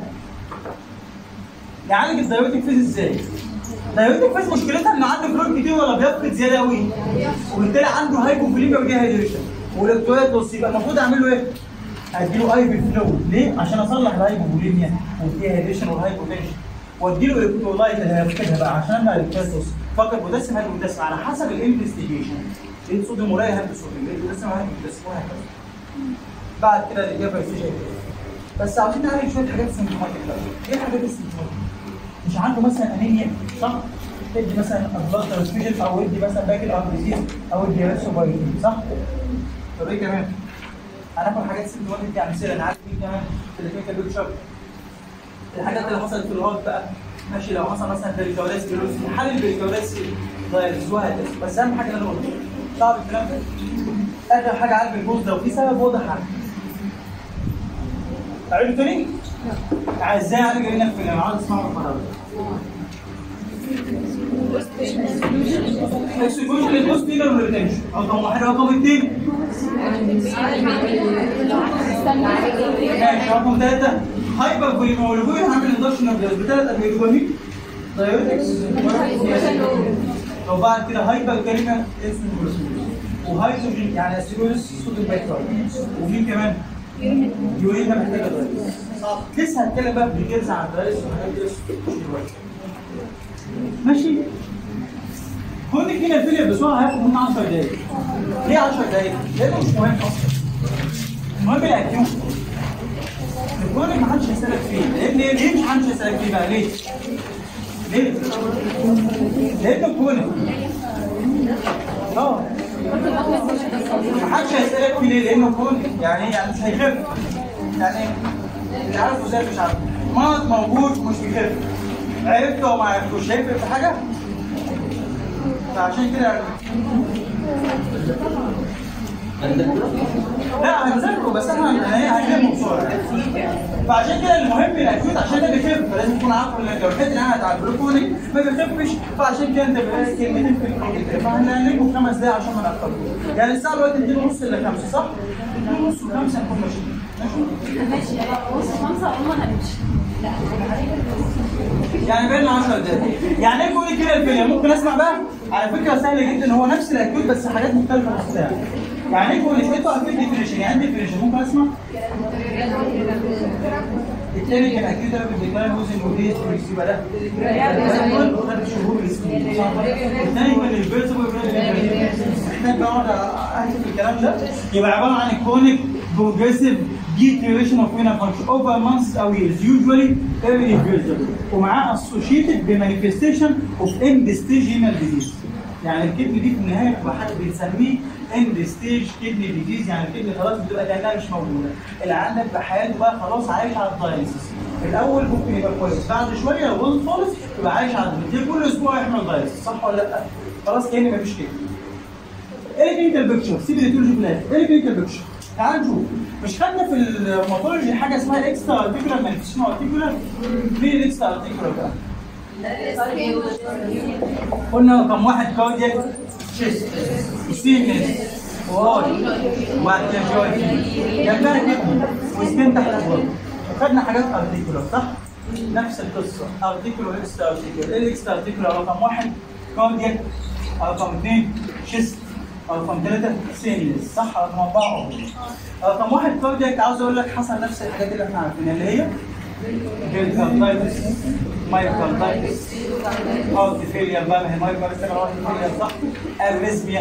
Speaker 1: نعالج الدايوتيك فيز ازاي؟ الدايوتيك فيز مشكلتها ان عنده فلويد كتير ولا بيفقد زياده قوي وبالتالي عنده هايبوفوليميا ودي هايدريشن والالكترولايت بص يبقى المفروض اعمل له ايه؟ هديله اي فلويد ليه؟ عشان اصلح الهايبوفوليميا والدي هايدريشن والهايبوتنشن واديله الكترولايت اللي هيفقدها بقى عشان امنع الالكترولايت فقط بوتاسيوم هل بوتاسيوم على حسب الانفستيجيشن لقيت صوديوم قليل هل صوديوم لقيت بوتاسيوم هل بوتاسيوم وهكذا بعد كده الاجابه يفيش بس عاوزين نعالج شويه حاجات سيمتوماتيك بقى ايه الحاجات السيمتوماتيك؟ مش عنده مثلا انيميا صح؟ ادي مثلا بلاد ترانسفيوجن او ادي مثلا باكل اربيزيز او ادي ريسوبايتين صح؟ طب ايه كمان؟ هناخد حاجات سيمتوماتيك يعني مثلا نعالج مين كمان في الكيميكال بيكتشر الحاجات اللي حصلت في الهارت بقى ماشي لو حصل مثلا بريكاردايتس بيروز حل البريكاردايتس دايركس وهكذا بس اهم حاجه ان انا قلت صعب الكلام ده اخر حاجه عالج البوز لو في سبب واضح عنه تعالوا تاني؟ ازاي اعالج الرينال فيلر؟ انا عاوز اسمعه المره اكسكلوجن للبوست فيلر والريتنشن رقم واحد رقم اثنين ماشي رقم ثلاثة هايبر فوليمولوجي هعمل اندكشن اوف بثلاث ادويه دوبامين دايوريتكس لو بعد كده هايبر كلمة انسولين وهيدروجين يعني اسيدوزس صوديوم بايكارب ومين كمان؟ يورينا محتاجة دايوريتكس صح لسه هتكلم بقى بديتيلز عن الدايوريتكس والحاجات دي بس مش دلوقتي ماشي كل كده الفيلم بسرعه هياخد منه 10 دقايق ليه 10 دقايق؟ لانه مش مهم اصلا المهم الاكيوت الكونك ما حدش هيسالك فيه لان ليه ليه مش حدش هيسالك فيه بقى ليه؟ ليه؟ لان الكونك اه ما حدش هيسالك فيه ليه؟ لانه كونك يعني يعني مش هيخف يعني اللي عارفه زي مش عارفه مرض موجود ومش بيخف عرفته وما عرفتوش هيفرق في حاجه؟ فعشان كده لا انا بذاكره بس انا انا هكلمه بسرعه فعشان كده المهم الاكيوت عشان ده بيخف فلازم تكون عارف ان لو الحته اللي انا هتعدله كونك ما بيخفش فعشان كده انت بقى كلمتين في الكونك فهنعلمه خمس دقايق عشان ما ناخرش يعني الساعه دلوقتي 2 ونص الا 5 صح؟ 2 ونص و5 نكون ماشيين ماشي؟
Speaker 2: ماشي بص خمسة عموما هنمشي
Speaker 1: يعني بقى لنا 10 دقايق يعني ايه كونك كده الفيلم ممكن اسمع بقى على فكره سهله جدا هو نفس الاكيوت بس حاجات مختلفه في الساعه يعني ايه كونك انتوا اكيد ديفينيشن يعني ديفينيشن ممكن اسمع التاني كان اكيد ده بالديكلاين وزن وديت يبقى ده ثلاث شهور السنين صح؟ الثاني كان الفيرتبل محتاج اقعد اكتب الكلام ده يبقى عباره عن الكونيك بروجريسيف deterioration of renal function over months او years usually irreversible ومعاه associated بmanifestation of end stage renal disease يعني الكدني دي في النهايه بتبقى حاجه بنسميه اند ستيج كدني ديزيز يعني الكدني خلاص بتبقى كانها مش موجوده اللي عندك في حياته بقى خلاص عايش على الدايليسيس في الاول ممكن يبقى كويس بعد شويه لو باظ خالص يبقى عايش على الدايليسيس كل اسبوع يعمل دايليسيس صح ولا لا؟ خلاص كان مفيش كده ايه الكلينيكال بيكتشر سيب الاتولوجي في الاخر ايه الكلينيكال بيكتشر تعال نشوف مش خدنا في الموتولوجي حاجه اسمها اكسترا ارتيكولار مانيفستيشن ارتيكولار مين الاكسترا ارتيكولار بقى؟ قلنا رقم واحد كاردياك تشيست سينس واي وبعد كده جوي جنبها كده وسكين تحت الغرب وخدنا حاجات ارتيكولار صح؟ نفس القصه ارتيكولار اكسترا ارتيكولار ايه الاكسترا ارتيكولار رقم واحد كاردياك رقم اثنين تشيست رقم ثلاثة سينس صح رقم أربعة رقم واحد كاردياك عاوز أقول لك حصل نفس الحاجات اللي احنا عارفينها اللي هي بيركاردايتس مايوكاردايتس هارت فيلير بقى ما هي مايوكاردايتس هارت فيلير صح اريزميا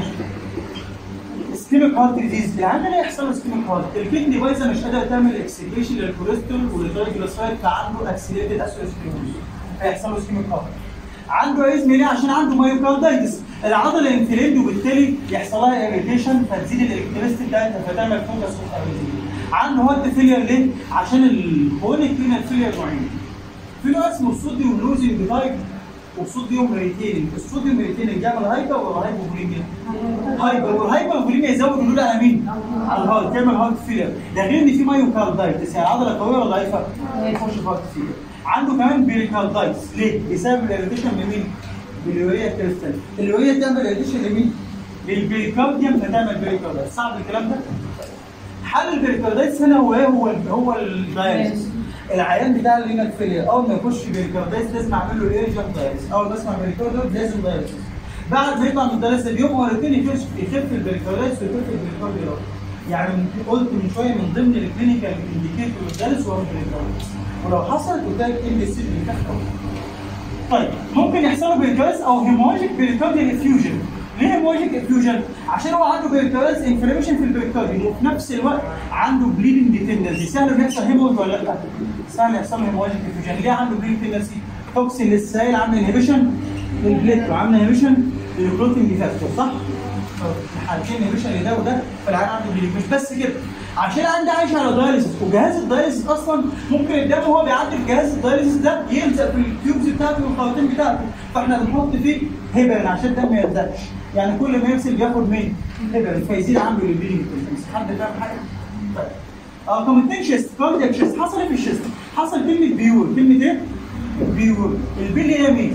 Speaker 1: اسكيميك هارت ديزيز العيان ده يحصل له اسكيميك هارت الكدني بايظه مش قادره تعمل اكسكريشن للكوليسترول والترايجليسرايد فعنده اكسليتد اسوسكليروز هيحصل له اسكيميك هارت عنده اريزميا ليه عشان عنده مايوكاردايتس العضله انفليد وبالتالي يحصل لها اريتيشن فتزيد الالكتريستي بتاعتها فتعمل فوكس اريزميا عنده هارت فيلير ليه؟ عشان الكرونيك رينال فيلير نوعين في نوع اسمه الصوديوم لوزنج تايب والصوديوم ريتيننج الصوديوم ريتيننج يعمل هايبر ولا هايبوفوليميا؟ هايبر والهايبوفوليميا يزود اللود على مين؟ على الهارت يعمل هارت فيلير ده غير ان في مايوكاردايتس يعني عضله قويه ولا ضعيفه؟ يخش في هارت فيلير عنده كمان بيريكاردايتس ليه؟ بسبب الاريتيشن لمين؟ باليوريا كريستال اليوريا تعمل اريتيشن لمين؟ للبيريكارديوم فتعمل بيريكاردايتس صعب الكلام ده؟ حل البيريكاردايتس هنا هو ايه هو ال هو الدايليسيس العيان بتاع اللينال فيلير اول ما يخش بيريكاردايتس لازم اعمل له ايرجنت دايليسيس اول ما اسمع بيريكاردايتس لازم دايليسيس بعد ما يطلع من الدايليسيس بيوم ولا اثنين يخف يخف البيريكاردايتس ويخف البيريكارديوم يعني قلت من شويه من ضمن الكلينيكال انديكيتور للدايليسيس هو البيريكاردايتس ولو حصلت قلت لك ام اس بيخف طيب ممكن يحصل له بيريكاردايتس او هيموراجيك بيريكارديال افيوجن ليه هيموراجيك افيوجن؟ عشان هو عنده بيريكاردايتس انفلاميشن في البيريكارديوم وفي نفس الوقت عنده بليدنج تندنسي سهل انه يحصل هيموراج ولا لا؟ سهل يحصل له هيموراجيك افيوجن ليه عنده بليدنج تندنسي؟ توكسين للسائل عامل انهبيشن للبليت وعامل انهبيشن للكلوتنج فاكتور صح؟ حالتين نيوتريشن لده وده فالعيان عنده بليدنج مش بس كده عشان عندي عايش على دايليسيس وجهاز الدايليسيس اصلا ممكن الدم وهو بيعدي في جهاز الدايليسيس ده يلزق في التيوبز بتاعته والخراطيم بتاعته فاحنا بنحط فيه هبرين عشان الدم ما يلزقش يعني كل ما يغسل بياخد مين؟ هبرين فيزيد عنده البليدنج حد فاهم حاجه؟ طيب اه كومنتين شيست كاردياك شيست حصل ايه في الشيست؟ حصل كلمه بيور كلمه ايه؟ بيور البيل هي مين؟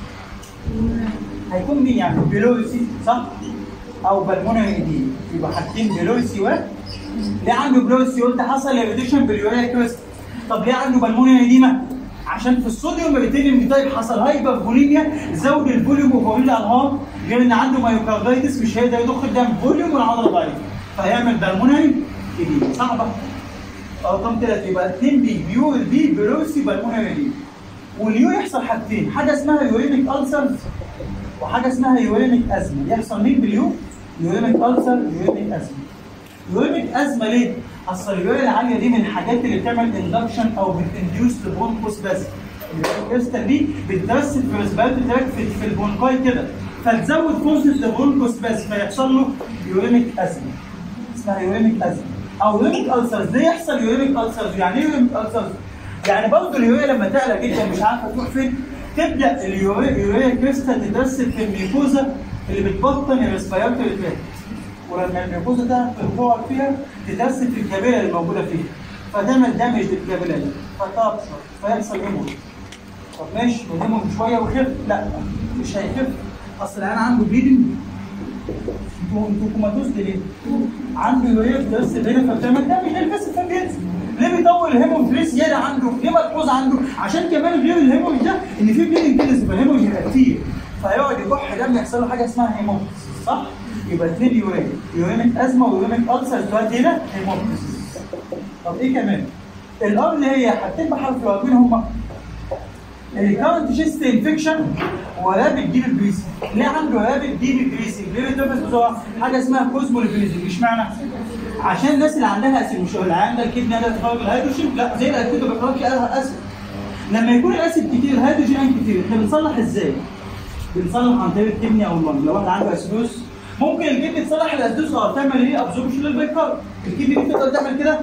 Speaker 1: هيكون مين يعني بيلوسي صح؟ او بالمونري دي يبقى حاطين بيلوسي و ليه عنده بيلوسي قلت حصل ريدكشن باليوريا كريست طب ليه عنده بالمونري ديما؟ عشان في الصوديوم بيتم تايب حصل هايبر فوليميا زود الفوليوم وفوليل الانهار غير ان عنده مايوكاردايتس مش هيقدر يضخ الدم فوليوم والعضله ضعيفه فهيعمل بالمونري دي صعبه رقم ثلاثة يبقى 2 بي بيو البي بيلوسي بالمونري دي واليو يحصل حاجتين حاجه اسمها يورينيك ألسرز وحاجه اسمها يورينيك ازمه يحصل مين باليو يورينيك ألسر يورينيك ازمه يورينيك ازمه ليه اصل اليوريا العاليه دي من الحاجات اللي بتعمل اندكشن او بتنديوس لبرونكوس بس الكريستال دي بتترسب في ريسبيرتوري تراك في, في البونكاي كده فتزود فرصه البرونكوس بس فيحصل له يورينيك ازمه اسمها يورينيك ازمه او يورينيك ألسرز ليه يحصل يورينيك ألسرز يعني ايه يورينيك ألسرز يعني برضه اليوريا لما تعلى جدا مش عارفه تروح فين تبدا اليوريا اليوريا كريستال تترسب في الميكوزا اللي بتبطن الريسبيرتوري تراك ولما الميكوزا ده تتطور فيها تترسب في الكابيلا اللي موجوده فيها فتعمل دامج للكابيلا دي فتبشر فيحصل هيموج طب ماشي ونهمه شويه ويخف لا مش هيخف اصل العيان عنده بليدنج انتوا انتوا كوماتوز دي ليه؟ عنده يوريا بترسب هنا فبتعمل دامج للفيس فبينزل ليه بيطول الهيموفليس زياده عنده؟ ليه ملحوظ عنده؟ عشان كمان غير الهيموج ده ان في بليدنج كده يبقى الهيموج يبقى كتير فيقعد يكح دم يحصل له حاجه اسمها هيموفليس صح؟ يبقى اثنين يوريا يورينيك ازمه ويورينيك ألسر دلوقتي هنا هيموفليس طب ايه كمان؟ الار اللي هي حاجتين بحرف الواو مين هم؟ الكارنت شيست انفكشن ورابد ديب بريسنج ليه عنده رابد ديب بريسنج ليه بيتنفس بسرعه حاجه اسمها كوزمول بريسنج اشمعنى عشان الناس اللي عندها اسيد مش اللي عندها الكدني قادره تخرج الهيدروجين لا زي الاكيد ما بيخرجش اسيد لما يكون الاسيد كتير الهيدروجين ان كتير احنا بنصلح ازاي؟ بنصلح عن طريق الكدني او اللنج لو واحد عنده اسيدوس ممكن الكدني تصلح الاسيدوس اه تعمل ايه ابزوربشن للبيكار الكدني دي تقدر تعمل كده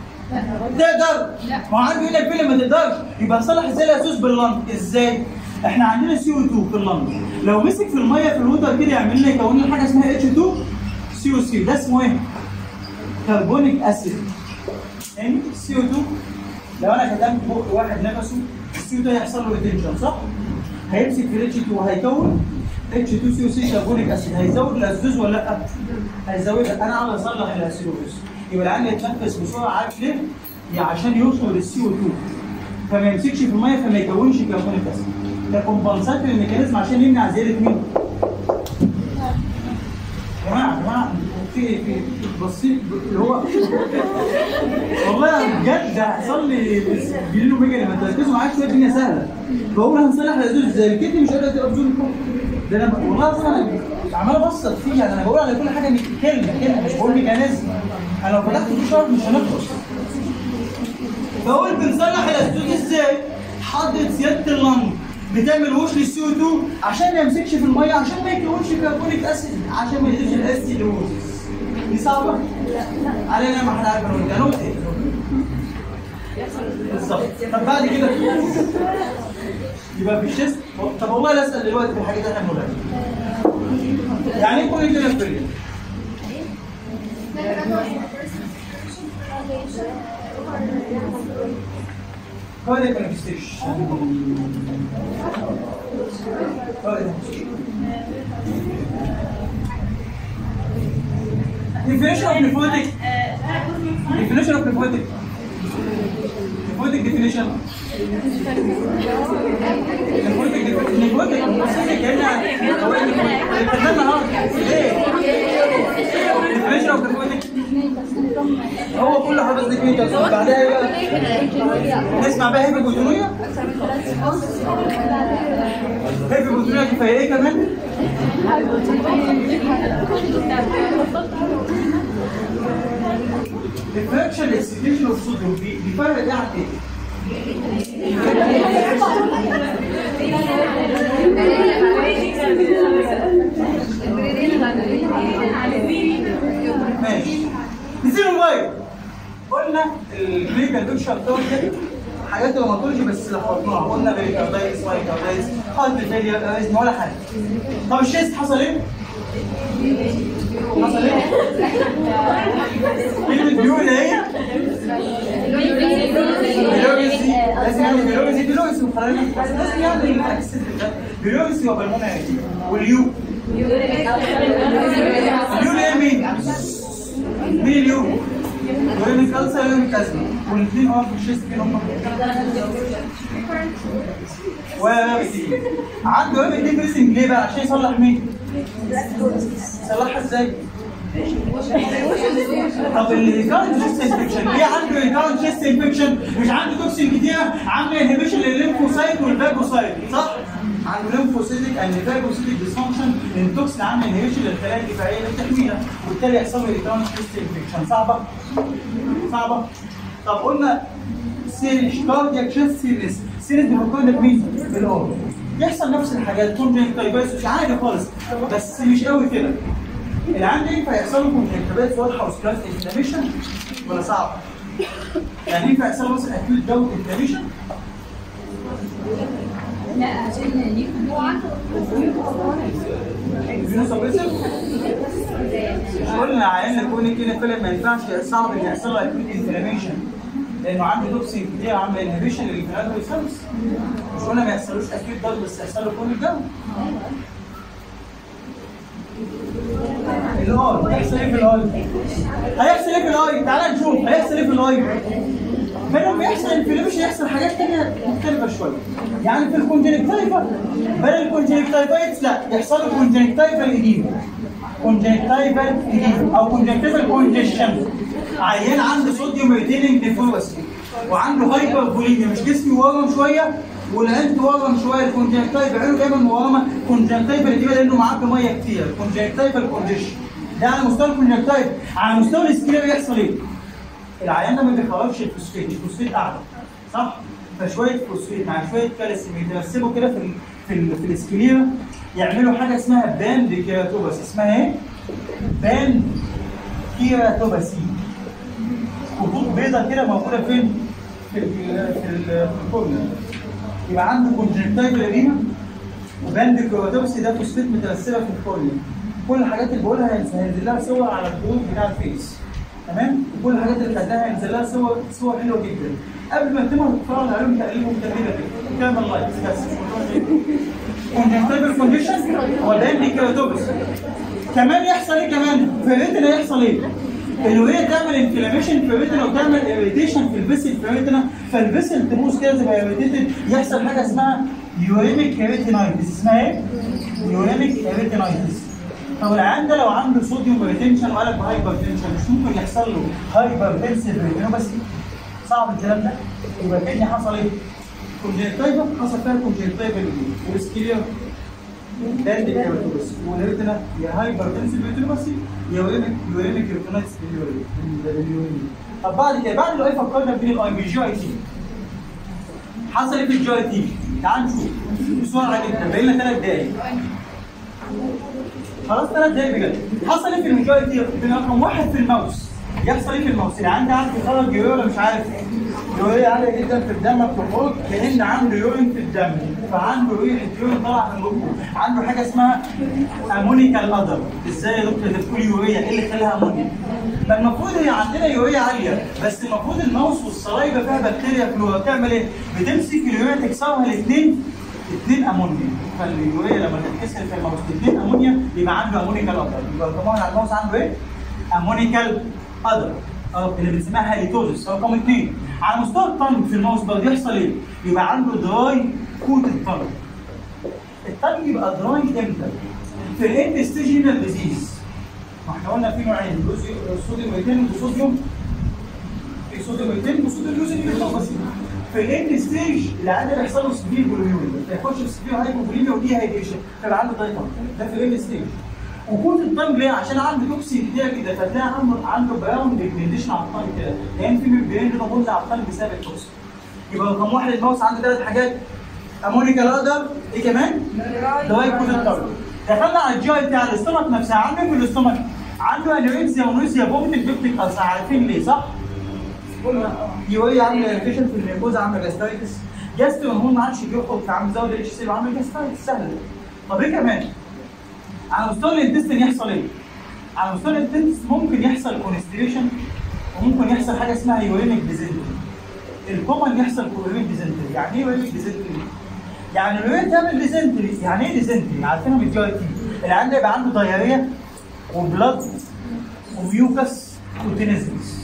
Speaker 1: تقدر ما هو عنده هنا الفيلم ما تقدرش يبقى نصلح ازاي الاسوس باللنج ازاي احنا عندنا سي او 2 في اللنج لو مسك في الميه في الوتر كده يعمل لنا يكون لنا حاجه اسمها اتش 2 سي او سي ده اسمه ايه كربونيك اسيد يعني سي او 2 لو انا كتبت بق واحد نفسه السي او 2 هيحصل له ريتنشن صح هيمسك في الاتش 2 وهيكون اتش 2 سي او سي كربونيك اسيد هيزود الاسيدوز ولا لا هيزودها انا عاوز اصلح الاسيدوز يبقى العيان يتنفس بسرعه عارف ليه؟ يعني عشان يوصل للسي او 2 فما يمسكش في الميه فما يكونش كربونيك اسيد ده كومبنساتوري ميكانيزم عشان يمنع زياده مين؟ يا جماعه يا جماعه في في بصيت اللي هو والله بجد هيحصل لي جليلو ميجا لما تركزوا معايا شويه الدنيا سهله بقول هنصلح الازوز زي الكتني مش قادر تبقى بدون ده انا والله اصلا انا عمال ابسط فيه يعني انا بقول على كل حاجه كلمه كلمه مش بقول ميكانيزم انا لو فتحت فيه شرط مش هنخلص بقول بنصلح الاسدود ازاي؟ حضرة سيادة اللنج بتعمل وش للسي او 2 عشان ما يمسكش في الميه عشان ما يكونش كربونيك اسيد عشان ما يديش الاسيدوزس دي صعبة؟ علينا ما احنا عارفين ده نقطة بالظبط طب بعد كده يبقى في الشيست طب والله لا اسال دلوقتي في الحاجات اللي احنا بنقولها يعني ايه كل كده في Cardiac manifestation. Cardiac Definition of nephrotic. Definition of nephrotic. Nephrotic definition. Nephrotic definition. Nephrotic. بصي كأنها قوانين الكلام النهارده. ليه؟ Definition of nephrotic. هو كل حضرتك انت بعدها ايه بقى؟ نسمع بقى هيبه بوتونيه هيبه بوتونيه كفايه ايه كمان؟ الفراكشن اكسكيوشن اوف صوديوم بيفرق ايه عن ايه؟
Speaker 2: البريدين
Speaker 1: ماشي نسيب الموبايل قلنا الكلينيكال بيكشر بتاعت كده حاجات الروماتولوجي بس لخبطناها قلنا بيكاردايتس وايكاردايتس هارت فيلير اريزم ولا حاجه طب الشيست حصل ايه؟ حصل ايه؟ كلمة بيو اللي هي بيلوجيسي لازم يعني بيلوجيسي بيلوجيسي وخلينا بس لازم يعني العكس ده بيلوجيسي وبالمونري واليو اليو اللي هي مين؟ مين اليو؟ يورينيك كالسر يورينيك ازمه والاثنين اه في الشيست كده هم و عنده ام دي بريسنج ليه بقى عشان يصلح مين؟ يصلحها ازاي؟ طب الريكارنت شيست انفكشن ليه عنده ريكارنت شيست انفكشن مش عنده توكسين كتيره عنده انهبيشن للليمفوسايت والفاجوسايت صح؟ عنده ليمفوسيتك اند فاجوسيتك ديسفانكشن لان التوكسين عامل انهبيشن للخلايا الدفاعيه اللي بتحميها وبالتالي يحصل له ريكارنت شيست انفكشن صعبه؟ صعبه؟ طب قلنا سيرش كاردياك شيست سيريس سيريس بيفكرنا بمين؟ بالأم يحصل نفس الحاجات كونجنكتيفايتس عادي خالص بس مش قوي كده العام ينفع يحصل له كونجنكتيفايتس واضحه وسكلاس انفلاميشن ولا صعب؟ يعني ينفع يحصل له مثلا اكيوت داوت انفلاميشن
Speaker 2: لا عشان ليك هو عنده
Speaker 1: immunosuppressive؟ مش قلنا عيان يكون كده فيلم ما ينفعش صعب ان يحصل له اكيوت انفلاميشن لانه عنده توكسين كتير عامله انهبيشن للفينال سيلز مش قلنا ما يحصلوش اكيوت داوت بس يحصل له كل الجو الاي هيحصل ايه في الاي؟ هيحصل ايه في الاي؟ تعالى نشوف هيحصل ايه في الاي؟ بدل ما يحصل انفلاميشن يحصل حاجات تانية مختلفة شوية. يعني في الكونجنكتيفا بدل الكونجنكتيفايتس لا يحصل له كونجنكتيفال ايديما. كونجنكتيفال ايديما او كونجنكتيفال كونجيشن. عيان عنده صوديوم ريتيننج ديفوسي وعنده هايبر بوليميا مش جسمي ورم شوية والعين تورم شويه الكونجنكتيفا عينه دايما مورمه كونجنكتيفا اللي لانه معاه ميه كتير كونجنكتيفال كونجيشن. ده على مستوى الكونجنكتيفا على مستوى الاسكيليا بيحصل ايه؟ العيان ده ما بيخرجش الفوسفيت الفوسفيت اعلى صح فشويه فوسفيت مع شويه كالسيوم يترسبوا كده في ال في ال في الاسكليرا يعملوا حاجه اسمها باند كيراتوباس اسمها ايه؟ باند كيراتوباسي خطوط بيضاء كده موجوده فين؟ في ال في ال في الكورنر يبقى عنده كونجنكتيفال ارينا وباند كيراتوباسي ده فوسفيت مترسبه في الكورنر كل الحاجات اللي بقولها هينزل لها صور على الجروب بتاع الفيس تمام وكل الحاجات اللي خدناها هينزل لها صور صور حلوه جدا قبل ما تتم تتفرج عليهم تقريبا وتقريبا كامل لايكس بس كونجنكتيفال كونديشن هو ده اللي كيراتوبس كمان يحصل ايه كمان؟ في الريتنا يحصل ايه؟ الوهيه تعمل انفلاميشن في الريتنا وتعمل اريتيشن في الفيسل في الريتنا فالفيسل تبوظ كده تبقى اريتيتد يحصل حاجه اسمها يوريميك ريتينايتس اسمها ايه؟ يوريميك ريتينايتس طب العيان ده لو عنده صوديوم ريتنشن وقلب هايبر تنشن مش ممكن يحصل له هايبر تنسيف بس صعب الكلام ده يبقى كأني حصل ايه؟ كونجنكتيفا حصل فيها كونجنكتيفا والسكيليا باند كيراتوبس والريتنا يا هايبر تنسيف ريتينوباسي يا يوريميك يوريميك ريتينايتس باليورين طب بعد كده بعد الاي فكرنا بين الاي بالجي اي تي حصل ايه في الجي اي تي؟ تعال نشوف بسرعه جدا بقينا ثلاث دقايق خلاص ثلاث دقايق بجد حصل ايه في المجاية دي رقم واحد في الماوس يحصل ايه في الماوس اللي عندي عارف يخرج يورين ولا مش عارف يورين عاليه جدا في الدم بتخرج كان عنده يورين في الدم فعنده ريحه يورين طالعه من بقه عنده حاجه اسمها امونيكال ادر ازاي يا دكتور ده بتقول يوريا ايه اللي خلاها امونيا ما المفروض هي عندنا يوريا عاليه بس المفروض الماوس والصلايبه فيها بكتيريا فلورا بتعمل ايه؟ بتمسك اليوريا تكسرها الاثنين اثنين امونيا فاليوريا لما تتكسر في الماوس اثنين امونيا يبقى عنده امونيكال ادر يبقى طبعا على الماوس عنده ايه؟ امونيكال ادر اه اللي بنسميها هاليتوزس رقم اثنين على مستوى الطنج في الماوس برضه يحصل ايه؟ يبقى عنده دراي كوت الطنج الطنج يبقى دراي امتى؟ في الانتستيجينال ديزيز ما احنا قلنا في نوعين صوديوم ريتين وصوديوم في صوديوم ريتين وصوديوم يوزن بس في الاند ستيج العيان بيحصل له سبير بوليميا يخش في سبير هايبوبوليميا ودي هايدريشن فيبقى عنده دايتون ده في الاند ستيج وكوت الطنج ليه؟ عشان عنده توكسين كتير كده فتلاقي عنده عنده براون ديجريديشن على الطنج كده لان في ممبرين كده بني على الطنج بسبب التوكسين يبقى رقم واحد الماوس عنده ثلاث حاجات امونيكال ادر ايه كمان؟ دواء كوت الطنج دخلنا على الجي بتاع الاستمك نفسها عامل في الاستمك عنده انوركسيا ونوزيا فوميتنج بيبتيك ألسر عارفين ليه صح؟ يوريا عامله اريتيشن في الميكوزا عامله جاستايتس جاسترو هرمون ما عادش بيخرج فعامل زود اتش سي وعامل جاستايتس سهله طب ايه كمان؟ على مستوى الانتستين يحصل ايه؟ على مستوى الانتستين ممكن يحصل كونستريشن وممكن يحصل حاجه اسمها يورينيك ديزنتري الكومن يحصل يورينيك ديزنتري يعني ايه يورينيك ديزنتري؟ يعني اليورين تعمل ديزنتري يعني ايه ديزنتري؟ عارفينها من الجي اي تي العيان ده يبقى عنده دايريه وبلاد وميوكس وتينيزمس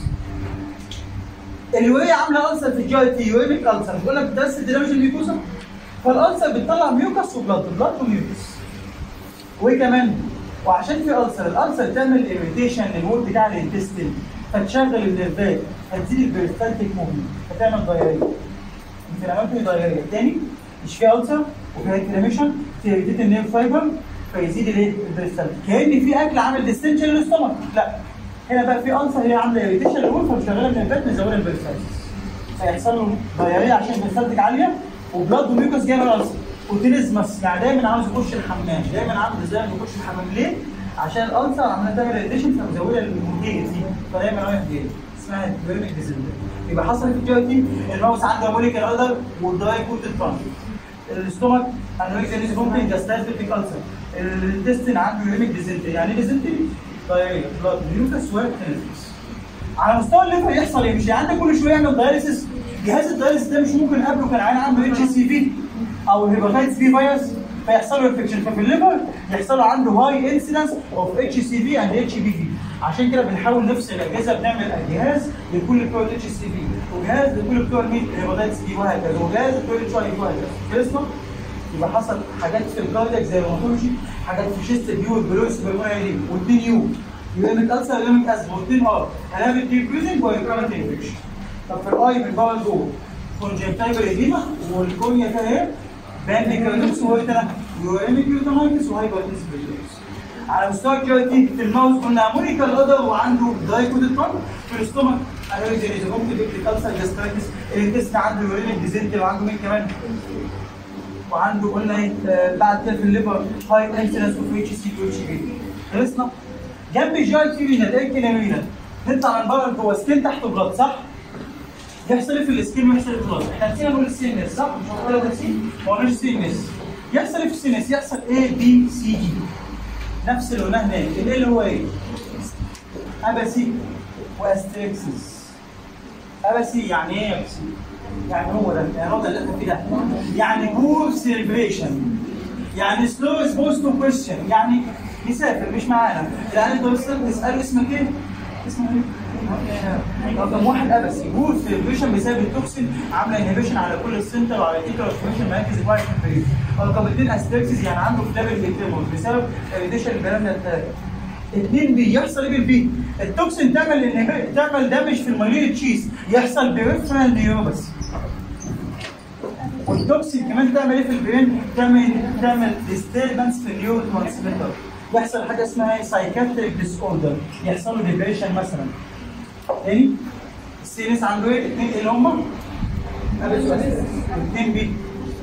Speaker 1: اليوريا عامله ألسر في الجي اي تي يورينيك ألسر بيقول لك بس ديناميش الميوكوسا فالألسر بتطلع ميوكس وبلاد بلاد وميوكس وايه كمان؟ وعشان في ألسر الألسر تعمل إيريتيشن للوول بتاع الانتستين فتشغل النيرفات فتزيد البيرستالتيك موفمنت فتعمل دايريه انفلاماتوري دايريه تاني مش في ألسر وفيها انفلاميشن تيريتيت النيرف فايبر فيزيد الايه؟ البيرستالتيك كأن في أكل عامل ديستنشن للستومك لا هنا بقى في ألسر هي عامله إيريتيشن للوول فمشغله النيرفات مزوده البيرستالتيك هيحصل له دايريه عشان البيرستالتيك عاليه وبلاد وميوكس جاي من الألسر وتنزمس يعني دايما عاوز يخش الحمام دايما عامل ازاي يخش الحمام ليه؟ عشان الالسر عماله تعمل اديشن فمزوده المونتيج دي فدايما رايح جاي اسمها بيرميك ديزنتري يبقى حصل في الجي تي الماوس عنده موليكال اذر والدراي كوت ترانس الاستومك انوركسيا ممكن جاستايتيك السر الانتستين عنده يوريميك ديزنتري يعني ايه ديزنتري؟ دايريا بلاد ميوكس وتنزمس على مستوى الليفر يحصل ايه؟ مش عندك كل شويه يعمل دايليسيس جهاز الدايليسيس ده مش ممكن قبله كان عيان عنده اتش سي في او هيباتايتس بي فيروس فيحصل له انفكشن ففي الليفر يحصل له عنده هاي انسيدنس اوف اتش سي في اند اتش بي في عشان كده بنحاول نفصل الاجهزه بنعمل جهاز لكل بتوع الاتش سي في وجهاز لكل بتوع الميت هيباتايتس بي وهكذا وجهاز لكل الاتش اي في وهكذا خلصنا يبقى حصل حاجات في الكاردياك زي الروماتولوجي حاجات في شيست اليو والبلوس والبلمونري والاثنين يو يوريميك السر يوريميك اسيد والاثنين ار هنعمل ديب بريزنج وهيكرامت انفكشن طب في الاي بالباور جوه كونجكتيفال اديما والكونيا فيها ايه؟ بانديكالوس وهو ترى يوريميك يوتامايتس وهايبرتنس على مستوى الجي في الماوس قلنا امونيكال اودر وعنده دايكوديترون في الاستومك انوريزيا ممكن تبقى كالسر جاسترايتس الانتست عنده يوريميك ديزنتري وعنده مين كمان؟ وعنده قلنا ايه آه، بعد كده في الليفر هاي انسيدنس اوف اتش سي اتش بي خلصنا جنب الجي تي رينال ايه كده رينال نطلع من بره لجوه سكين تحت بلاد صح؟ يحصل ايه في السكين ويحصل ايه في البلاد؟ احنا نسينا نقول السينس صح؟ مش هنقول ده سين ما قلناش سينس يحصل ايه في السينس؟ يحصل اي بي سي دي نفس اللي قلناه هناك الايه اللي هو ايه؟ اباسي واستريكسس اباسي يعني ايه اباسي؟ يعني هو ده يعني هو ده اللي احنا فيه ده يعني بور سيلبريشن يعني سلو ريسبونس تو كويستشن يعني يسافر مش معانا العيال ده يسأل تساله اسمك ايه؟ اسمه ايه؟ رقم واحد ابسي بور سيلبريشن بسبب التوكسين عامله انهبيشن على كل السنتر وعلى التيكر اوكسيشن مراكز الوايت في البريد رقم اثنين استريكسيس يعني عنده فلابل بيتيمون بسبب اريتيشن البلان الثلاثه اثنين بي يحصل ايه بالبي؟ التوكسين تعمل inhibit- تعمل دامج في المايلين تشيز يحصل بريفرال نيوروباثي والتوكسين كمان تعمل ايه في البرين؟ تعمل تعمل ديستربنس في النيورو ترانسميتر يحصل حاجه اسمها سايكاتريك ديس اوردر يحصل له ديبريشن مثلا تاني السينس عنده ايه؟ اثنين اللي هم اثنين بي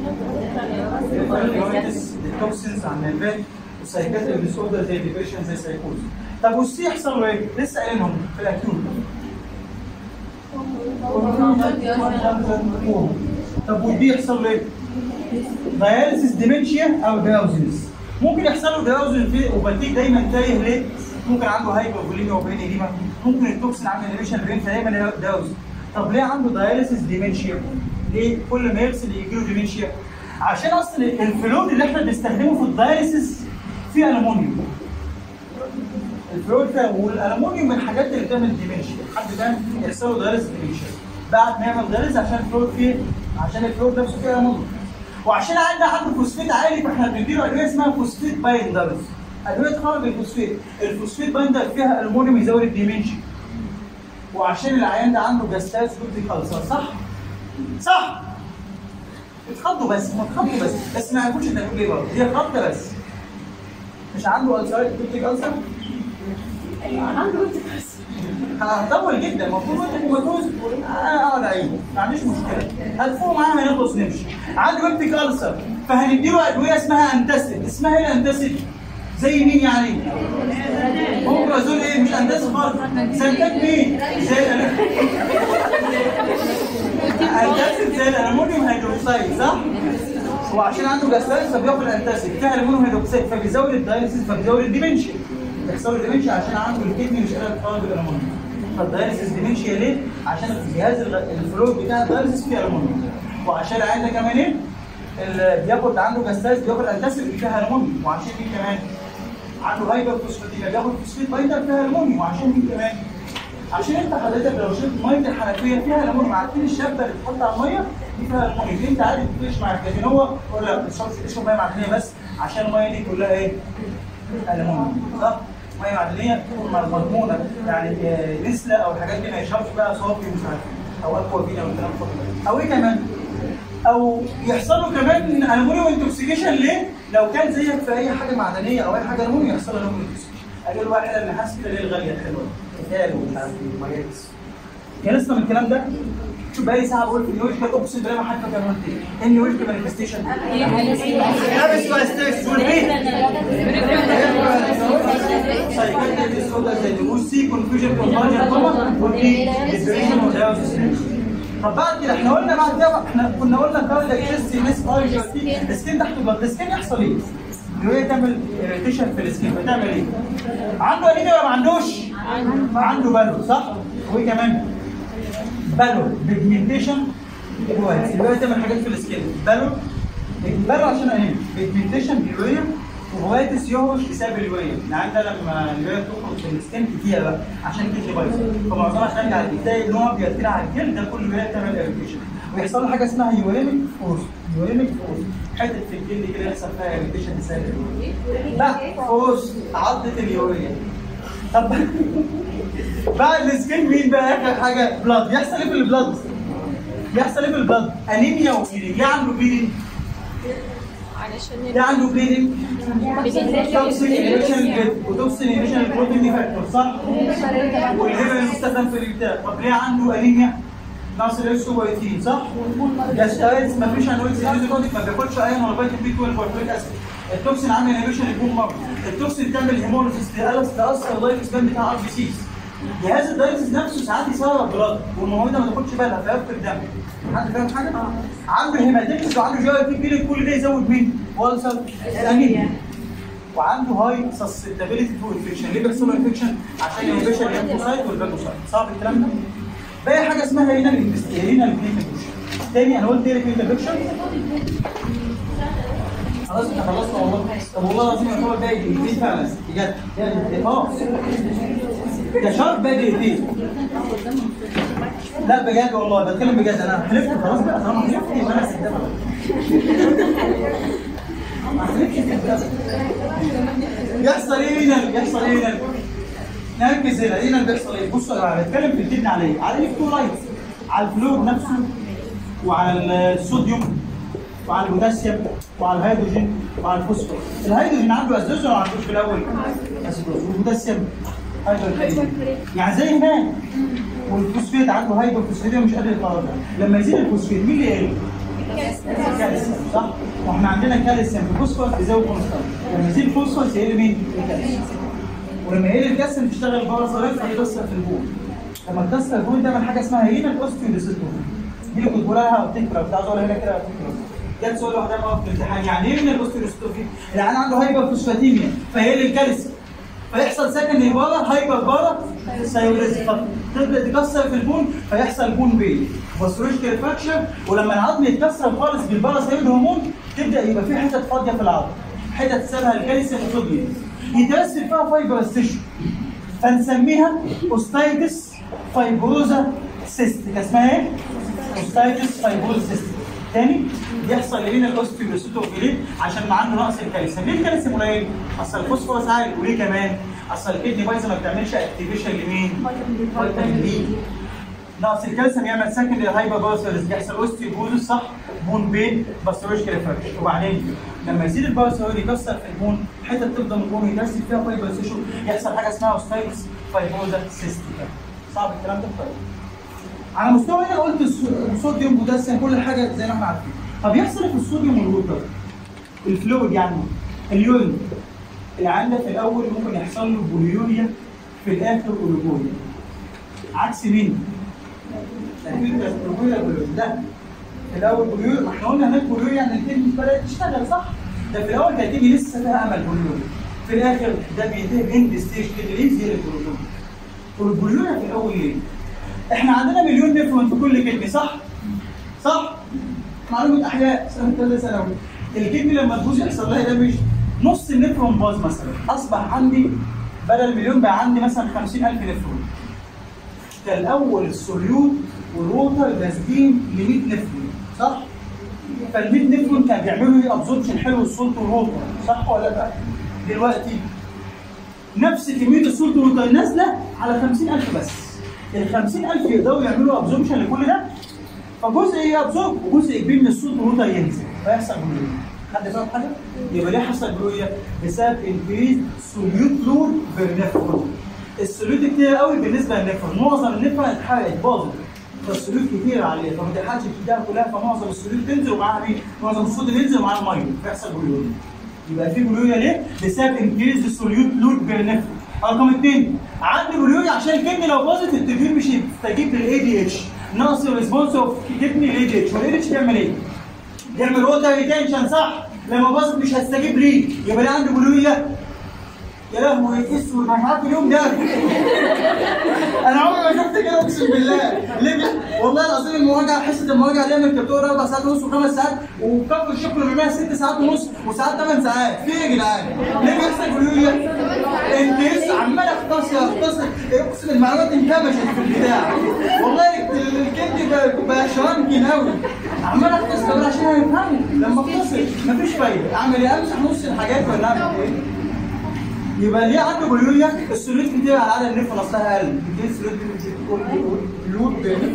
Speaker 1: التوكسينز عن النيرفات والسايكاتريك ديس اوردر زي ديبريشن زي سايكوز طب والسي يحصل له ايه؟ لسه قايلينهم في الاكيوت طب والبي يحصل له ايه؟ داياليسيس ديمنشيا او دراوزنس ممكن يحصل له دراوزن في وبديك دايما تايه ليه؟ ممكن عنده هايبرفوليميا وبين ايديما ممكن التوكسين عامل انيميشن برين فدايما دراوزن طب ليه عنده داياليسيس ديمنشيا؟ ليه كل ما يغسل يجي له ديمنشيا؟ عشان اصل الفلويد اللي احنا بنستخدمه في الداياليسيس فيه الومنيوم الفلويد فيها والالومنيوم من الحاجات اللي بتعمل ديمنشيا حد كان يحصل له داياليسيس ديمنشيا بعد ما يعمل داياليسيس عشان الفلويد فيه عشان الفلويد نفسه فيه الومنيوم وعشان عندنا عنده فوسفيت عالي فاحنا بنديله ادويه اسمها فوسفيت بايندرز ادويه تخرج الفوسفيت الفوسفيت بايندر فيها الومنيوم يزود الديمنشن وعشان العيان ده عنده جاستاز بيبتيك ألسر صح؟ صح اتخضوا بس ما اتخضوا بس بس ما يعرفوش انت هتقول ايه برضه هي خضه بس مش عنده ألسر بيبتيك ألسر؟ هطول جدا المفروض وانت كوماتوز اقعد اعيد ما عنديش مشكله هتفوق معاه هنخلص نمشي عنده بيبتيك ألسر فهنديله ادويه اسمها انتاسيد اسمها ايه الانتاسيد؟ زي مين يعني؟ اوميبرازول ايه مش انداز خالص سنتك مين زي الأنا- انتاسيد زي الالومنيوم هيدروكسيد صح وعشان عنده جاستايز فبياخد انتاسيد فيها الومنيوم هيدروكسيد فبيزود الدايلسيس فبيزود الديمنشن بيحصل له ديمنشن عشان عنده الكدني مش قادر يتطور بالالومنيوم فالدايلسيس ديمنشيا ليه؟ عشان جهاز الغ- الفلويد بتاع الدايلسيس فيه الومنيوم وعشان عنده كمان ايه؟ ال- بياخد عنده جاستايز بياخد انتاسيد فيها الومنيوم وعشان مين كمان؟ عنده هايبر فوسفاتيميا بياخد فوسفيت بايندر فيها الومنيوم وعشان مين كمان؟ عشان انت حضرتك لو شربت ميه الحنفيه فيها ليمون عارفين الشابه اللي بتحط على الميه دي فيها ليمون دي انت عادي بتفرش معاك لكن هو يقول لك اشرب اشرب ميه معدنيه بس عشان الميه دي كلها ايه؟ ليمون صح؟ ميه معدنيه تكون مضمونه يعني آه، نسله او الحاجات دي ما يشربش بقى صافي ومش عارف ايه او اقوى فينا والكلام ده او ايه كمان؟ او يحصل له كمان الومنيوم انتوكسيكيشن ليه؟ لو كان زيك في اي حاجه معدنيه او اي حاجه الومنيوم يحصل له الومنيوم انتوكسيكيشن اجي الواحد اللي حاسس كده ليه الغاليه الحلوه كتاب ومش عارف ايه وميادس خلصنا من الكلام ده شوف بقالي ساعه بقول في النيويورك اقسم بالله ما حد فاكر قلت ايه ايه النيويورك مانيفستيشن لابس واستيكس والبيت سايكاتري ديس اوردر زي الوسي كونفيوجن كونفاجن كوما والبي ديبريشن ودايوسيس طب بعد كده احنا قلنا بعد كده احنا كنا قلنا كاردياك تشيست ناس اي جي تي السكين تحت البطن السكين يحصل ايه؟ اللي هي تعمل اريتيشن في السكين بتعمل ايه؟ عنده انيميا ولا ما عندوش؟ عنده بالو صح؟ وايه كمان؟ بالو بيجمنتيشن جوات اللي هي تعمل حاجات في السكين بالو بالو عشان انيميا بيجمنتيشن بيوريا وهواتس يهرش بسبب اليوريا يعني ده لما اليوريا تخرج في السكين كتير بقى عشان الجلد بايظه فمعظمها خارج على الجلد تلاقي ان هو بيطير على الجلد ده كله يوريا بتعمل اريتيشن ويحصل له حاجه اسمها يوريميك فورس يوريميك فورس حته في الجلد كده يحصل فيها اريتيشن بسبب اليوريا لا فورس عضه اليوريا طب بعد السكين مين بقى اخر حاجه بلاد يحصل ايه في البلاد؟ يحصل ايه في البلاد؟ انيميا وبليدنج ليه عنده بليدنج؟ ليه عنده بليدنج؟ توكسين انيميشن الجلد وتوكسين انيميشن البروتين دي فاكتور صح؟ والهبل المستخدم في البتاع طب ليه عنده انيميا؟ نقص الاكسوبايتين صح؟ جاستايتس ما فيش انويكس ما بياخدش ايون ولا فيتامين بي 12 ولا فوليك اسيد التوكسين عامل انيميشن البوم مارك التوكسين بتعمل هيموليسيس تاثر اللايف سبان بتاع ار بي سيز جهاز الدايلسيس نفسه ساعات يسرب بلاد والمريضه ما تاخدش بالها فيفقد دم حد فاهم حاجه؟ عنده هيماتيكس وعنده جي اي بي بيريد كل ده يزود مين؟ والسر الانيميا وعنده هاي سسبتابيلتي تو انفكشن ليه بيحصل له انفكشن؟ عشان الانفكشن الليمفوسايت والفاجوسايت صعب الكلام ده؟ باقي حاجه اسمها رينال رينال تاني انا قلت ايه رينال خلاص احنا خلصنا والله طب والله العظيم يعتبر باقي دقيقتين فعلا بجد بجد اه ده شرط باقي دقيقتين لا بجد والله بتكلم بجد انا حلفت خلاص بقى طالما حلفت يبقى انا كداب ما حلفتش كداب يحصل ايه هنا يحصل ايه هنا نركز هنا هنا بيحصل ايه بصوا يا جماعه بتكلم في الكدن على ايه على الالكترولايت على الفلور نفسه وعلى الصوديوم وعلى البوتاسيوم وعلى الهيدروجين وعلى الفوسفور الهيدروجين عنده اسيدوز ولا ما عندوش في الاول اسيدوز والبوتاسيوم هيدروجين يعني زي هناك والفوسفيت عنده هيدروفوسفيت مش قادر يطلع لما يزيد الفوسفيت مين اللي يقل؟ الكالسيوم صح؟ واحنا عندنا كالسيوم في الفوسفور بيزود كونستانت لما يزيد الفوسفور يقل مين؟ الكالسيوم ولما يقل الكالسيوم تشتغل بره صريف هيكسر في البول لما تكسر البول تعمل حاجه اسمها هينا الاوستيوديسيستروفي دي اللي كنت بقولها وتكره كنت عايز اقولها هنا كده وتكره جت سؤال واحده بقى في الامتحان يعني ايه من الاوستيوديسيستروفي؟ العيان عنده هايبر فوسفاتيميا فيقل الكالسيوم فيحصل سكن بره هايبر بره سيوليزم تبدا تكسر في البون فيحصل بون بين بوستروجيكال فراكشر ولما العظم يتكسر خالص بالباراسايد هرمون تبدا يبقى في حتت فاضيه في العظم حتت سابها الكالسيوم وصوديوم يترسب فيها فايبرس تيشو فنسميها اوستايتس فايبروزا سيستيك اسمها ايه؟ اوستايتس فايبروزا سيستيك تاني بيحصل لنا الاوستيوبيسيتوفيليت عشان ما عنده نقص الكالسيوم ليه الكالسيوم قليل؟ اصل الفوسفورس عالي وليه كمان؟ اصل الكدني بايظه ما بتعملش اكتيفيشن لمين؟ فيتامين دي نقص الكالسيوم يعمل سكندري هايبر باراسيرس بيحصل اوستيوبوزس صح؟ بون بين باستروجيكال ريفرش وبعدين لما يزيد الباراسيرس يكسر في البون حته تفضل من البون يترسب فيها فايبر تيشو يحصل حاجه اسمها اوستايتس فايبروزا سيستيكا صعب الكلام ده طيب على مستوى هنا قلت الصوديوم بوتاسيوم كل حاجه زي ما احنا عارفين طب يحصل في الصوديوم والووتر الفلويد يعني اليورين العيان ده في الاول ممكن يحصل له بوليوريا في الاخر اوليجوريا عكس مين؟ اكيد بس بوليوريا بوليوريا ده في الاول بوليوريا ما احنا قلنا هناك بوليوريا يعني الكدني بدات تشتغل صح؟ ده في الاول كانت الكدني لسه فيها امل بوليوريا في الاخر ده بينتهي اند ستيج كده ليه زي البوليوريا والبوليوريا في الاول ليه؟ احنا عندنا مليون نفرون في كل كدني صح؟ صح؟ معلومة أحياء سنة ثالثة ثانوي الكدني لما تبوظ يحصل لها دامج نص النفرون باظ مثلا أصبح عندي بدل مليون بقى عندي مثلا 50000 نفرون كان الأول السوليوت والووتر لازقين ل 100 نفرون صح؟ فال 100 نفرون كان بيعملوا ايه ابزوربشن حلو السولت والووتر صح ولا لا؟ دلوقتي نفس كمية السولت والووتر نازلة على 50000 بس ال 50000 يقدروا يعملوا ابزوربشن لكل ده فجزء يابزورب وجزء كبير من الصوت والوتر ينزل فيحصل بلوية حد فاهم حاجه؟ يبقى ليه حصل بلوية؟ بسبب انكريز سوليوت لود بالنفرون السوليوت كتير قوي بالنسبه للنفرون معظم النفرون اتحرقت باظت فالسوليوت كتير عليه فما تلحقش تديها كلها فمعظم السوليوت تنزل ومعاها مين؟ معظم الصوت ينزل ومعاها ميه فيحصل بلوية يبقى في بلوية ليه؟ بسبب انكريز السوليوت لود بالنفرون رقم اثنين عندي بلوية عشان الكدني لو باظت التبيين مش هيستجيب للاي دي اتش نقص الريسبونس اوف كدني الاي دي اتش والاي دي اتش بيعمل ايه؟ بيعمل ووتر ريتنشن صح؟ لما باظت مش هستجيب ليه يبقى ليه عندي بلوية يا لهوي اسود انا عارف اليوم ده انا عمري ما شفت كده اقسم بالله ليه بي- والله العظيم المواجهه حصه المواجهه دايما كانت بتقعد اربع ساعات ونص وخمس ساعات وكفر الشغل بيعملها ست ساعات ونص وساعات ثمان ساعات في ايه يا جدعان؟ ليه بيحصل بلوية؟ انت لسه عمال اختصر اختصر اقسم المعلومات انكمشت في البتاع والله الكلب بقى- بقى شرنكن قوي عمال اختصر بقى عشان هيفهموا لما اختصر مفيش فايده اعمل ايه امسح نص الحاجات ولا اعمل ايه؟ يبقى ليه عنده بوليوريا السوليد كتير على النفر نفسها اقل كتير السوليد لود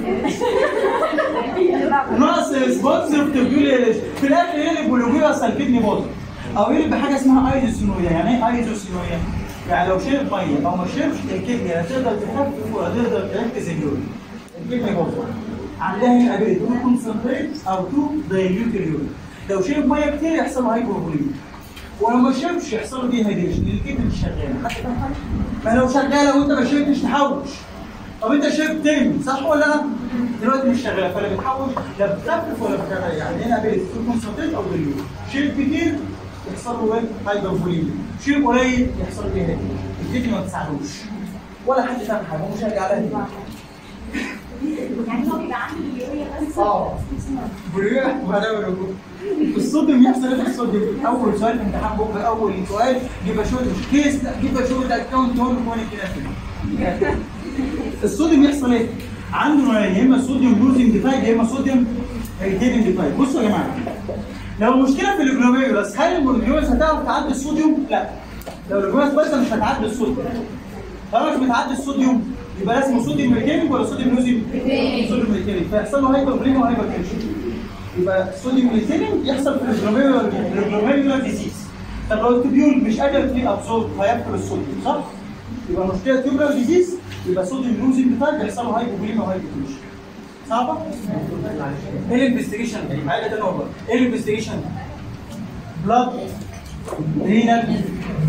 Speaker 1: ناقص ريسبونسيف تبيوليش في الاخر يقلب بوليوريا اصل الكدني باظت او يقلب بحاجه اسمها ايزوسينوريا يعني ايه ايزوسينوريا؟ يعني لو شرب ميه او ما شربش الكدني لا تقدر تخفف ولا تقدر تركز اليورين الكدني باظت عندها هنا ابيلتي تو كونسنتريت او تو دايليوت اليورين لو شرب ميه كتير يحصل له هايبوفوليميا ولو ما شربش يحصل له ديهايدريشن الكدني مش شغاله حد فاهم حاجه؟ ما لو شغاله وانت ما شربتش تحوش طب انت شربت تاني صح ولا لا؟ دلوقتي مش شغاله فلا بتحوش لا بتخفف ولا بتغير يعني هنا ابيلتي تو كونسنتريت او دايليوت شرب كتير يحصل له ايه؟ هايبوفوليميا شرب قليل يحصل له ديهايدريشن الكدني ما بتساعدوش ولا حد فاهم حاجه هو مش هيرجع لها تاني.
Speaker 2: يعني هو بيبقى عنده اليوريا بس
Speaker 1: اه بيروح وبعدين بيروح الصوديوم يحصل ايه في الصوديوم؟ اول سؤال في امتحان بكره اول سؤال جيب شوت مش كيس لا جيب شوت اكونت هون كون كده الصوديوم يحصل ايه؟ عنده نوعين يا اما صوديوم لوزنج تايب يا اما صوديوم ريتيننج تايب بصوا يا جماعه لو المشكله في الجلوميرولس هل الجلوميرولس هتعرف تعدي الصوديوم؟ لا لو الجلوميرولس بايظه مش هتعدي الصوديوم طالما مش بتعدي الصوديوم يبقى ده اسمه صوديوم ريتيننج ولا صوديوم لوزنج؟ صوديوم ريتيننج فيحصل له هايبر وهايبر تنشن يبقى الصوديوم ريتيننج يحصل في الجلوميرولار ديزيز طب لو التبيول مش قادر تلي ابزورب هياكل الصوديوم صح؟ يبقى مشكله تيوبرال ديزيز يبقى صوديوم لوزنج تايب يحصل له هايبوفوليميا وهايبر تنشن صعبه؟ ايه الانفستيجيشن؟ حاجه تانيه والله ايه الانفستيجيشن؟ بلاد رينال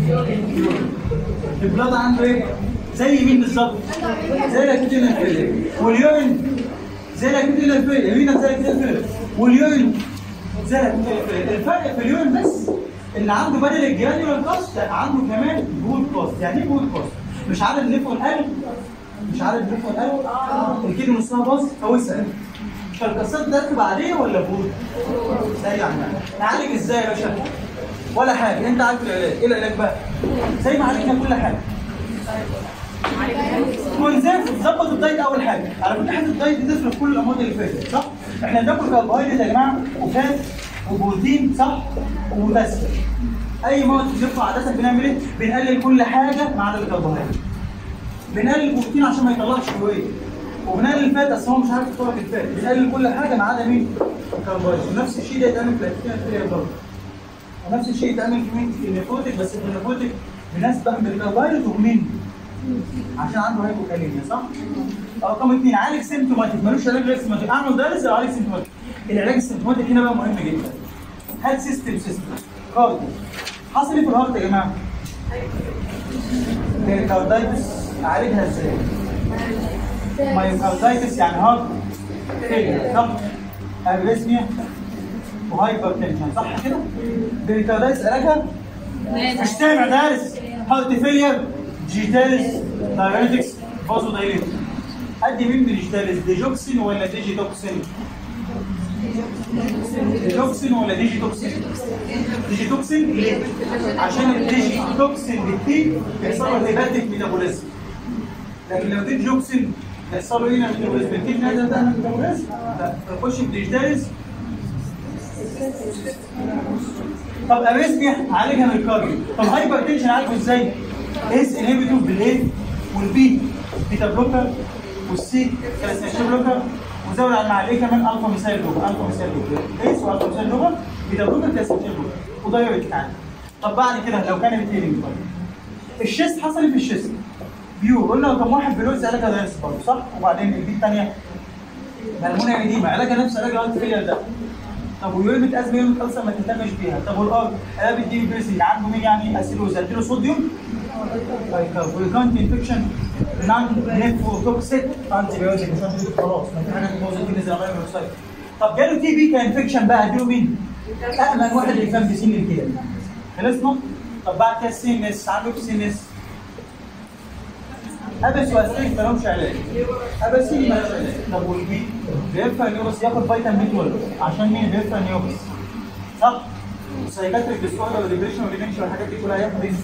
Speaker 1: البلاد عنده ايه؟ زي مين بالظبط؟ زي الاكيوتين الفيلر واليورين زي الاكيوتين الفيلر اليورين زي الاكيوتين الفيلر واليورين زي الاكيوتين الفيلر الفرق في اليورين بس ان عنده بدل الجرانيولار كاست لا عنده كمان بود كاست يعني ايه بود كاست؟ مش عارف النفون قلب مش عارف النفون قلب الكيلو نصها باظ فوسع فالكاسات ده تبقى عليه ولا بود؟ سريع نعالج ازاي يا باشا؟ ولا حاجه انت عارف العلاج ايه العلاج بقى؟ زي ما عالجنا كل حاجه كونسيرف ظبط الدايت اول حاجه على فكره حته الدايت دي تفرق كل الامراض اللي فاتت صح؟ احنا بناكل كربوهيدرات يا جماعه وفات وبروتين صح؟ وبوتاسيوم اي مواد بتطلع عاده بنعمل ايه؟ بنقلل كل حاجه ما عدا الكربوهيدرات بنقلل البروتين عشان ما يطلعش شويه وبنقلل الفات اصل هو مش عارف يطلع الفات بنقلل كل حاجه ما عدا مين؟ الكربوهيدرات ونفس الشيء ده يتعمل في الاكتين الفيليا برضه ونفس الشيء يتعمل في مين؟ في النيكوتيك بس في النيكوتيك بنسبح بالكربوهيدرات ومين؟ عشان عنده هايبوكاليميا صح؟ رقم اثنين عالج سيمتوماتيك ملوش علاج غير سيمتوماتيك اعمل دايلس او عالج سيمتوماتيك العلاج السيمتوماتيك هنا بقى مهم جدا هات سيستم سيستم كارديو حصل ايه في الهارت يا جماعه؟ بيريكاردايتس اعالجها ازاي؟ مايوكاردايتس يعني هارت فيلير صح؟ اريثميا وهايبر تنشن صح كده؟ بيريكاردايتس علاجها مش سامع دارس هارت فيلير جيتالس دايريتكس فازو دايريتكس ادي مين ديجيتالس ديجوكسين ولا ديجيتوكسين؟ ديجوكسين ولا ديجيتوكسين؟ ديجيتوكسين ليه؟ عشان الديجيتوكسين بالتي بيحصل له هيباتيك ميتابوليزم لكن لو ديجيتوكسين يحصل له هنا ميتابوليزم التي نازل ده ميتابوليزم لا فيخش بديجيتالس طب اريثميا عالجها من الكارديو طب هايبر تنشن عالجه ازاي؟ اس انهبيتور بالايه والبي بيتا بلوكر والسي كالسيوم بلوكر وزود على مع الايه كمان الفا ميثايل بلوكر الفا ميثايل بلوكر اس والفا ميثايل بلوكر بيتا بلوكر كالسيوم بلوكر ودايركت عادي طب بعد كده لو كان بتهيلينج طيب الشيست حصل إيه في الشيست بيو قلنا كم واحد بلوز علاجها دايرس برضه صح وبعدين البي الثانيه بالمونيا ديما علاجها نفس علاج الهارت فيلير ده طب ويولمة ازمه يولمة ألسر ما تهتمش بيها طب والار قلب الدي بيرسنج عنده مين يعني اسيلوز اديله صوديوم بايكاربونيكانت انفكشن نان نيفروتوكسيك انتي بايوتيك مش هتدي خلاص ما في حاجه تبوظ الكلى زي الامراض الموكسايد طب جاله تي بي كانفكشن بقى اديله مين؟ امن واحد يفهم بسن الكلى خلصنا؟ طب بعد كده السي ان اس عنده سي ان اس ابس واسيك ما لهمش علاج ابسي ما لهمش علاج طب والبي بيرفع نيوبس ياخد فيتامين بي 12 عشان مين بيرفع نيوبس صح سايكاتريك ديسوردر وديبريشن وديمنشن والحاجات دي كلها هياخد ايه؟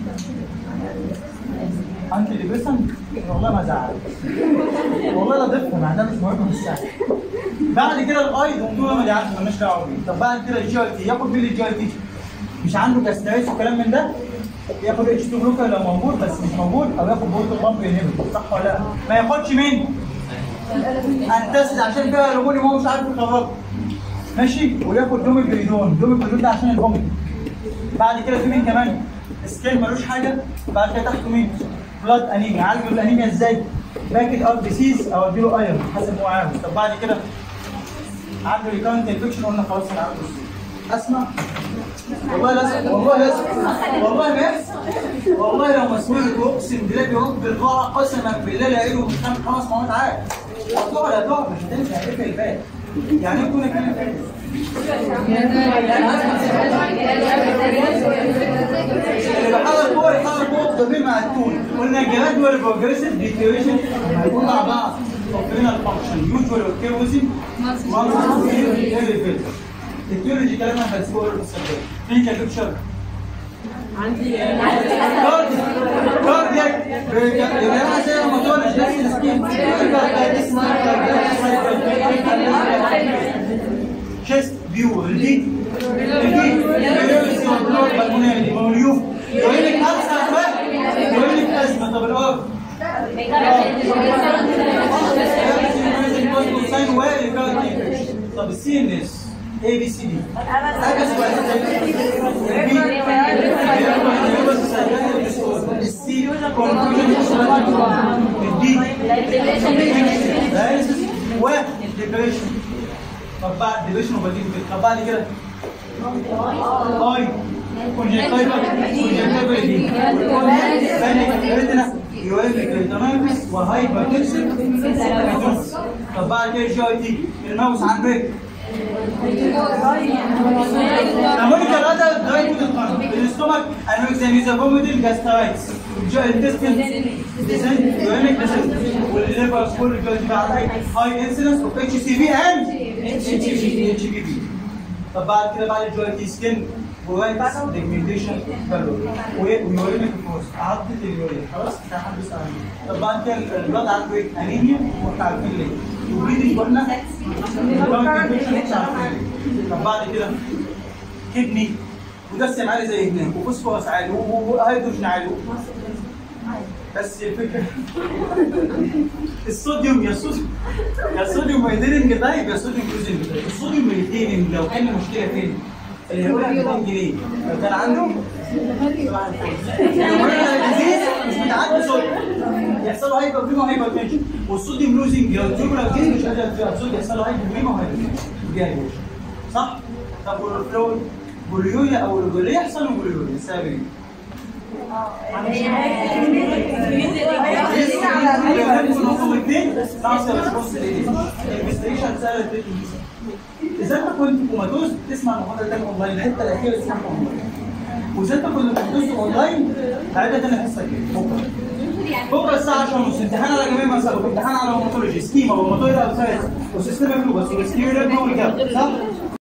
Speaker 1: انتي ديبريسنت والله ما زعل والله لا ضفها مع ده مش مهم مش سهل بعد كده الاي دكتوره ما عارف مالناش دعوه بيه طب بعد كده الجي اي تي ياخد مين الجي اي تي؟ مش عنده كاستايس وكلام من ده ياخد اتش 2 بلوكر لو موجود بس مش موجود او ياخد بورتو بامب انهبيتور صح ولا لا؟ ما ياخدش مين؟ انتسد عشان فيها الهرمون هو مش عارف يخرجه ماشي وياخد دوم البريدون دوم البريدون ده عشان الفوميت بعد كده في مين كمان؟ سكيل ملوش حاجه بعد كده تحته مين؟ بلاد انيميا عالجه الانيميا ازاي؟ باكت ار ديسيز او اديله ايرون حسب ما هو عاوز طب بعد كده عنده ريكارنت انفكشن قلنا خلاص انا عارف اسمع والله لازم والله لازم والله ما يحصل والله لو مسؤول اقسم بالله بيرد بالغاء قسما بالله لا يجوا من خمس خمس مرات عاد هتقعد هتقعد مش هتمشي هتقفل الباب يعني ايه كنا كده اللي بحضر فوق يحضر فوق ضمير مع التون قلنا الجرادوال بروجريسيف ديتيوريشن هيكون مع بعض فكرنا الفانكشن يوجوال اوكيروزي مانسل التيولوجي كلامها بس فوق الصدق كلينيكال بيكتشر
Speaker 3: عندي
Speaker 1: كاردياك يبقى انا زي ما تقول نفس السكين شيست فيو الدي الدي بالمونري بالمونيوف يقول لك اكثر بقى يقول لك ازمه طب الار طب السي ان اس اي بي سي دي السي والديبريشن طب بعد ديبريشن وبديل طب بعد كده اي كونجكتيفا كونجكتيفا دي يوريك وهايبر تنسن طب بعد كده جي اي تي الماوس عن بريك امريكا الادل درايف فود القلب الاستومك انويك زي ميزا فوميتل جاسترايتس الانتستين ديسنت يورينيك ديسنت والليفر كل الجوز بتاع هاي انسيدنس اوف اتش سي في اند اتش بي اتش بي بي طب بعد كده بعد الجوي تي سكين ووايتس ديجمنتيشن ويورينيك فورس عضة اليورين خلاص ده حد يسأل عنه. طب بعد كده البلاد عنده ايه؟ انيميا واحنا عارفين ليه وبريدنج قلنا طب بعد كده كدني ودسم عالي زي هناك وفوسفورس عالي وهيدروجين عالي بس الفكره الصوديوم يا صوديوم يا صوديوم ريتيننج تايب يا صوديوم لوزنج تايب الصوديوم ريتيننج لو كان المشكله فين؟ اللي هيقول لك 200 جنيه لو كان عنده صباح الفل. لو مرض ديزيز مش بتعدي صوديوم يحصل له هايبر وهايبر تنشن والصوديوم لوزنج لو التيوبر كده مش قادر يطلع الصوديوم يحصل له هايبر وهايبر تنشن صح؟ طب والفلويد بوليوريا او البوليوريا يحصل له بوليوريا السبب ايه؟ رقم اثنين ناقص الريسبونس انفستيجيشن سهل اذا انت كنت كوماتوز تسمع المحاضره ده اونلاين الحته الاخيره تسمعها اونلاين واذا انت كنت كوماتوز اونلاين تعالى تاني حصه كده بكره بكره الساعه 10 ونص امتحان على جميع مسائل امتحان على روماتولوجي سكيما وروماتويد اوسايد وسيستم فلوبس وسكيما صح؟